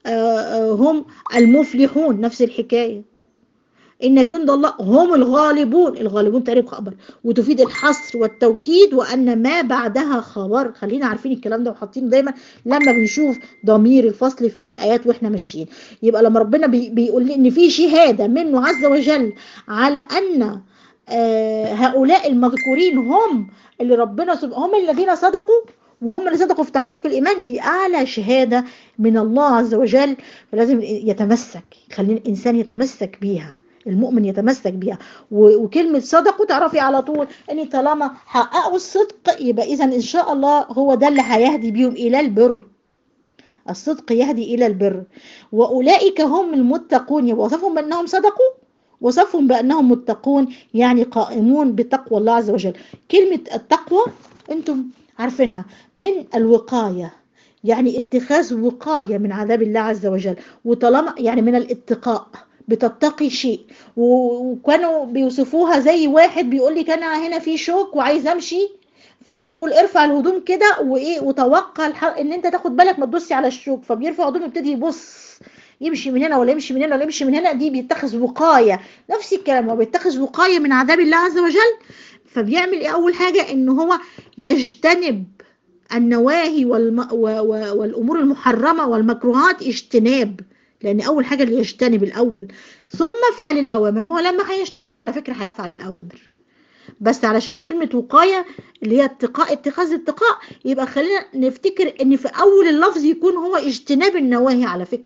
هم المفلحون نفس الحكاية إن جند الله هم الغالبون الغالبون تعريب خبر وتفيد الحصر والتوكيد وأن ما بعدها خبر خلينا عارفين الكلام ده وحاطينه دايما لما بنشوف ضمير الفصل في آيات وإحنا ماشيين يبقى لما ربنا بي بيقول إن في شهادة منه عز وجل على أن آه هؤلاء المذكورين هم اللي ربنا هم الذين صدقوا وهم اللي صدقوا في تحقيق الإيمان دي أعلى شهادة من الله عز وجل فلازم يتمسك خلينا الإنسان يتمسك بيها المؤمن يتمسك بيها وكلمة صدقوا تعرفي على طول ان طالما حققوا الصدق يبقى اذا ان شاء الله هو ده اللي هيهدي بيهم الى البر الصدق يهدي الى البر واولئك هم المتقون يبقى وصفهم بانهم صدقوا وصفهم بانهم متقون يعني قائمون بتقوى الله عز وجل كلمة التقوى انتم عارفينها من الوقاية يعني اتخاذ وقاية من عذاب الله عز وجل وطالما يعني من الاتقاء بتتقي شيء وكانوا بيوصفوها زي واحد بيقول لي كان هنا في شوك وعايز امشي يقول ارفع الهدوم كده وايه وتوقع ان انت تاخد بالك ما تبصي على الشوك فبيرفع هدوم يبتدي يبص يمشي من هنا ولا يمشي من هنا ولا يمشي من هنا دي بيتخذ وقايه نفس الكلام هو بيتخذ وقايه من عذاب الله عز وجل فبيعمل ايه اول حاجه ان هو يجتنب النواهي والم... و... و... والامور المحرمه والمكروهات اجتناب لان اول حاجه اللي يجتنب الاول ثم فعل الاوامر هو لما هيجتنب على فكره هيفعل الاوامر بس على كلمه وقايه اللي هي اتقاء اتخاذ اتقاء يبقى خلينا نفتكر ان في اول اللفظ يكون هو اجتناب النواهي على فكره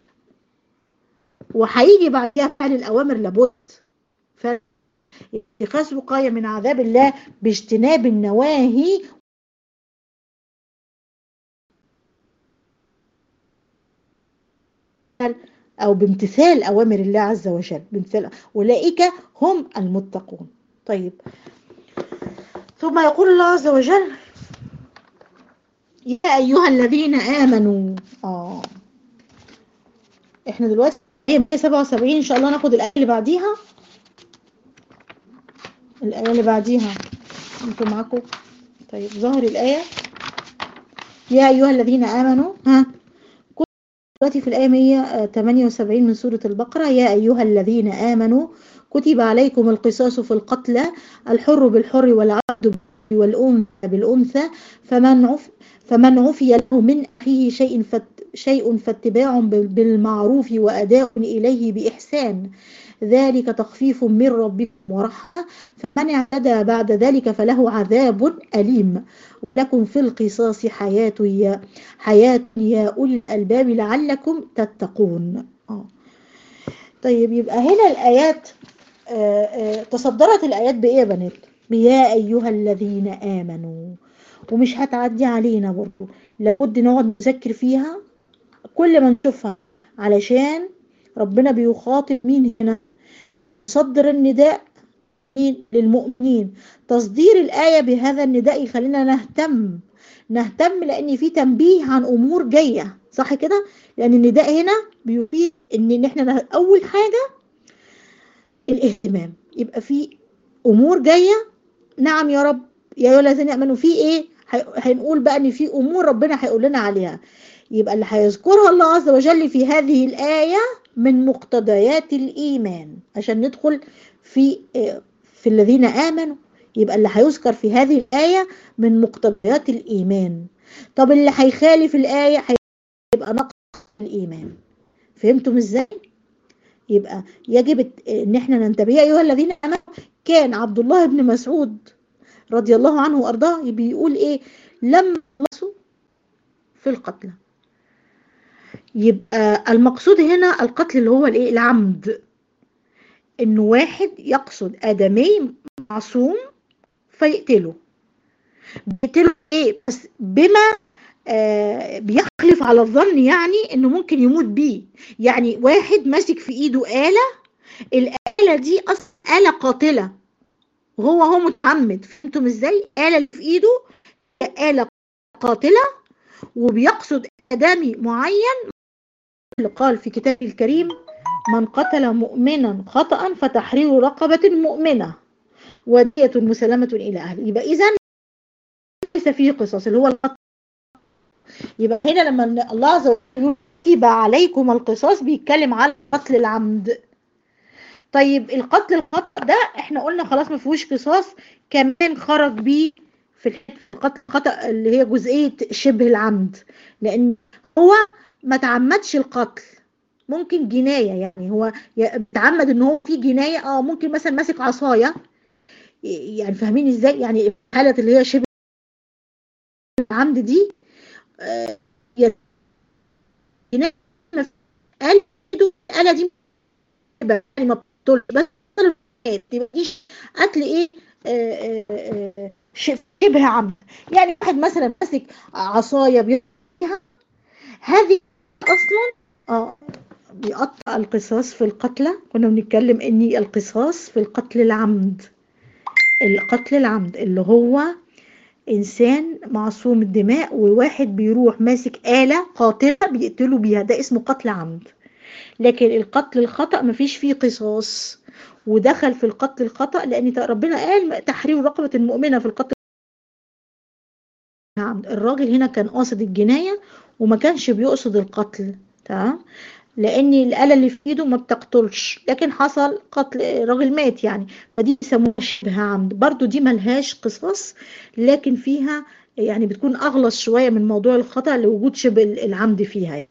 وهيجي بعدها فعل الاوامر لابد اتخاذ وقايه من عذاب الله باجتناب النواهي أو بامتثال أوامر الله عز وجل بامتثال أولئك هم المتقون طيب ثم يقول الله عز وجل يا أيها الذين آمنوا آه إحنا دلوقتي آية 177 إن شاء الله ناخد الآية اللي بعديها الآية اللي بعديها أنتوا معاكم طيب ظهر الآية يا أيها الذين آمنوا ها دلوقتي في الآية 178 من سورة البقرة يا أيها الذين آمنوا كتب عليكم القصاص في القتلى الحر بالحر والعبد والأنثى بالأنثى فمن عف فمن عفي له من أخيه شيء فت شيء فاتباع بالمعروف وأداء إليه بإحسان ذلك تخفيف من ربكم ورحمة فمن اعتدى بعد ذلك فله عذاب أليم ولكم في القصاص حياة يا حياة يا أولي الألباب لعلكم تتقون آه. طيب يبقى هنا الآيات آه آه تصدرت الآيات بإيه يا بنات يا أيها الذين آمنوا ومش هتعدي علينا برضو لابد نقعد نذكر فيها كل ما نشوفها علشان ربنا بيخاطب مين هنا يصدر النداء للمؤمنين تصدير الآية بهذا النداء يخلينا نهتم نهتم لأن في تنبيه عن أمور جاية صح كده؟ لأن النداء هنا بيفيد إن إحنا أول حاجة الاهتمام يبقى في أمور جاية نعم يا رب يا أيها الذين آمنوا في إيه؟ هنقول بقى إن في أمور ربنا هيقول لنا عليها يبقى اللي هيذكرها الله عز وجل في هذه الآية من مقتضيات الإيمان عشان ندخل في في الذين آمنوا يبقى اللي هيذكر في هذه الآية من مقتضيات الإيمان طب اللي هيخالف الآية هيبقى نقص الإيمان فهمتم إزاي؟ يبقى يجب إن احنا ننتبه أيها الذين آمنوا كان عبد الله بن مسعود رضي الله عنه وأرضاه بيقول إيه لم يخلصوا في القتلى يبقى المقصود هنا القتل اللي هو الايه العمد انه واحد يقصد ادمي معصوم فيقتله بيقتله ايه بس بما آه بيخلف على الظن يعني انه ممكن يموت بيه يعني واحد ماسك في ايده آلة الآلة دي اصلا آلة قاتلة وهو هو متعمد فهمتم ازاي آلة اللي في ايده آلة قاتلة وبيقصد آدمي معين اللي قال في كتاب الكريم من قتل مؤمنا خطأ فتحرير رقبة مؤمنة ودية مسلمة إلى أهله يبقى إذا ليس فيه قصاص اللي هو القتل يبقى هنا لما الله عز وجل كتب عليكم القصاص بيتكلم على قتل العمد طيب القتل الخطأ ده احنا قلنا خلاص ما فيهوش قصاص كمان خرج بيه في القتل الخطأ اللي هي جزئية شبه العمد لأن هو ما تعمدش القتل ممكن جناية يعني هو تعمد ان هو في جناية اه ممكن مثلا ماسك عصاية يعني فاهمين ازاي يعني حالة اللي هي شبه العمد دي آه جناية قال الآلة دي ما بتقول بس ما تجيش قتل ايه آه آه شبه عمد يعني واحد مثلا ماسك عصاية بيها هذه اصلا اه بيقطع القصاص في القتلى كنا بنتكلم ان القصاص في القتل العمد القتل العمد اللي هو انسان معصوم الدماء وواحد بيروح ماسك آلة قاتلة بيقتلوا بيها ده اسمه قتل عمد لكن القتل الخطأ مفيش فيه قصاص ودخل في القتل الخطأ لأن ربنا قال تحرير رقبة المؤمنة في القتل العمد الراجل هنا كان قاصد الجناية وما كانش بيقصد القتل تمام لان الآلة اللي في ايده ما بتقتلش لكن حصل قتل راجل مات يعني فدي بيسموها شبه عمد برضو دي ملهاش قصاص لكن فيها يعني بتكون اغلظ شوية من موضوع الخطأ لوجود شبه العمد فيها يعني.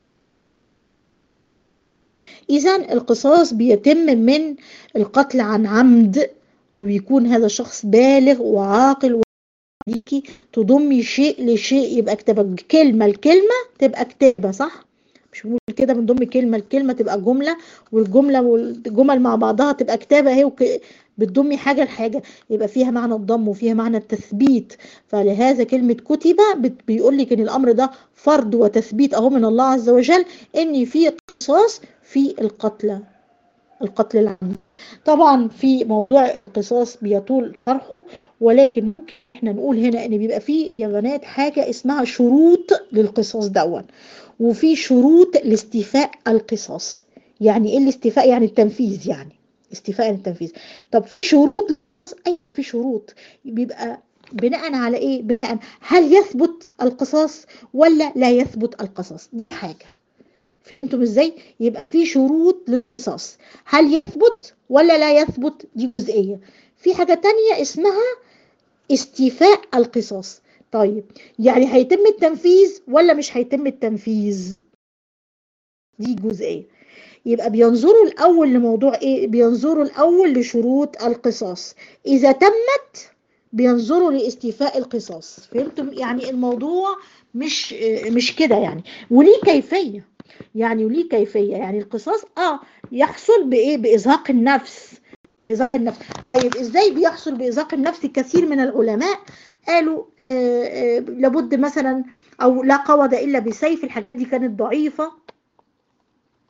اذا القصاص بيتم من القتل عن عمد ويكون هذا شخص بالغ وعاقل ليكي تضمي شيء لشيء يبقى كتابة كلمة لكلمة تبقى كتابة صح مش بنقول كده بنضم كلمة لكلمة تبقى جملة والجملة والجمل مع بعضها تبقى كتابة اهي وك... بتضمي حاجة لحاجة يبقى فيها معنى الضم وفيها معنى التثبيت فلهذا كلمة كتبة بيقول لك ان الامر ده فرض وتثبيت اهو من الله عز وجل ان في قصاص في القتلى القتل العمد طبعا في موضوع القصاص بيطول شرحه ولكن احنا نقول هنا ان بيبقى فيه يا بنات حاجة اسمها شروط للقصاص دون وفي شروط لاستيفاء القصاص يعني ايه الاستيفاء يعني التنفيذ يعني استيفاء التنفيذ طب في شروط اي في شروط بيبقى بناء على ايه بناء هل يثبت القصاص ولا لا يثبت القصاص دي حاجة فهمتم ازاي يبقى في شروط للقصاص هل يثبت ولا لا يثبت دي جزئية في حاجة تانية اسمها استيفاء القصاص طيب يعني هيتم التنفيذ ولا مش هيتم التنفيذ دي جزئية يبقى بينظروا الأول لموضوع إيه بينظروا الأول لشروط القصاص إذا تمت بينظروا لاستيفاء القصاص فهمتم يعني الموضوع مش مش كده يعني وليه كيفية يعني وليه كيفية يعني القصاص اه يحصل بإيه بإزهاق النفس إزهاق النفس طيب إزاي بيحصل بإزهاق النفس كثير من العلماء قالوا آه آه لابد مثلا أو لا قوض إلا بسيف الحاجات دي كانت ضعيفة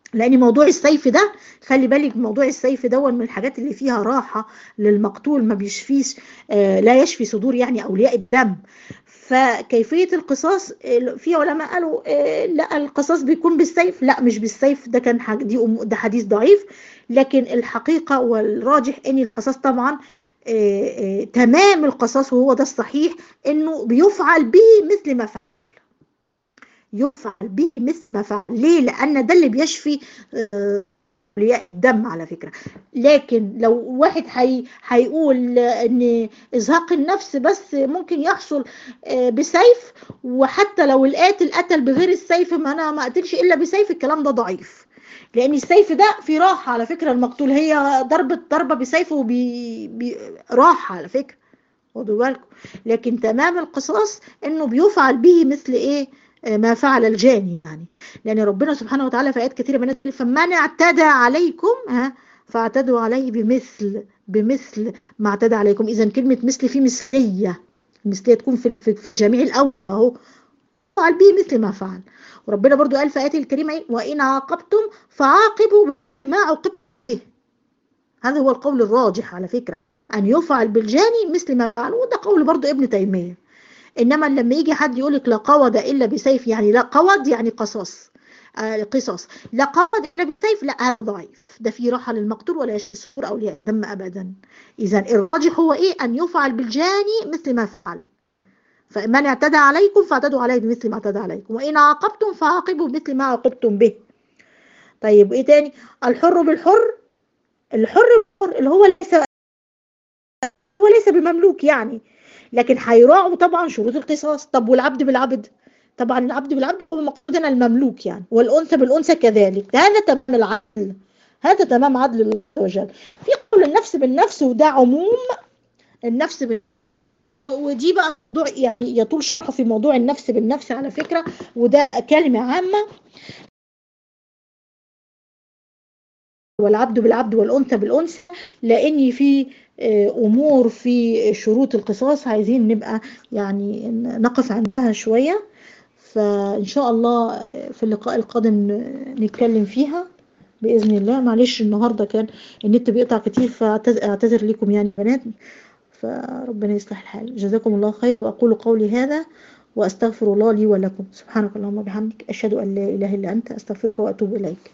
لان موضوع السيف ده خلي بالك موضوع السيف ده من الحاجات اللي فيها راحه للمقتول ما بيشفيش آه لا يشفي صدور يعني اولياء الدم فكيفيه القصاص آه، في علماء قالوا آه لا القصاص بيكون بالسيف لا مش بالسيف ده كان حاج- دي أم- ده حديث ضعيف لكن الحقيقه والراجح ان القصاص طبعا آه آه تمام القصاص وهو ده الصحيح انه بيفعل به مثل ما فعل يفعل به مثل ما فعل ليه لان ده اللي بيشفي آه، اولياء الدم على فكره لكن لو واحد حي... هيقول ان ازهاق النفس بس ممكن يحصل آه، بسيف وحتى لو القاتل قتل بغير السيف ما انا ما قتلش الا بسيف الكلام ده ضعيف لان السيف ده في راحه على فكره المقتول هي ضربه ضربه بسيفه بي... بي... راحه على فكره خدوا بالكم لكن تمام القصاص انه بيفعل به مثل ايه آه، ما فعل الجاني يعني لان ربنا سبحانه وتعالى في ايات كثيره من الآيات فمن اعتدى عليكم ها فاعتدوا عليه بمثل بمثل ما اعتدى عليكم اذا كلمه مثل في مثليه المثليه تكون في في في جميع الاول اهو فعل به مثل ما فعل وربنا برضو قال في اياته الكريمه إيه؟ وان عاقبتم فعاقبوا بما عوقبتم به هذا هو القول الراجح على فكره ان يفعل بالجاني مثل ما فعل وده قول برضو ابن تيميه انما لما يجي حد يقول لك لا قود الا بسيف يعني لا قود يعني قصاص آه قصاص لا قود الا بسيف لا هذا ضعيف ده في راحه للمقتول ولا يشفي اولياء الدم ابدا اذا الراجح هو ايه ان يفعل بالجاني مثل ما فعل فمن اعتدى عليكم فاعتدوا عليه بمثل ما اعتدى عليكم وان عاقبتم فعاقبوا بمثل ما عاقبتم به طيب ايه تاني الحر بالحر الحر بالحر اللي هو ليس هو ليس بمملوك يعني لكن هيراعوا طبعا شروط القصاص طب والعبد بالعبد طبعا العبد بالعبد هو المقصود هنا المملوك يعني والانثى بالانثى كذلك هذا تمام العدل هذا تمام عدل الله عز وجل في قول النفس بالنفس وده عموم النفس بال... ودي بقى موضوع يعني يطول شرحه في موضوع النفس بالنفس على فكرة وده كلمة عامة والعبد بالعبد والأنثى بالأنثى لأن في آه، أمور في شروط القصاص عايزين نبقى يعني نقف عندها شوية فإن شاء الله في اللقاء القادم نتكلم فيها بإذن الله معلش النهاردة كان النت بيقطع كتير فأعتذر لكم يعني بنات فربنا يصلح الحال جزاكم الله خير وأقول قولي هذا وأستغفر الله لي ولكم سبحانك اللهم وبحمدك أشهد أن لا إله إلا أنت أستغفرك وأتوب إليك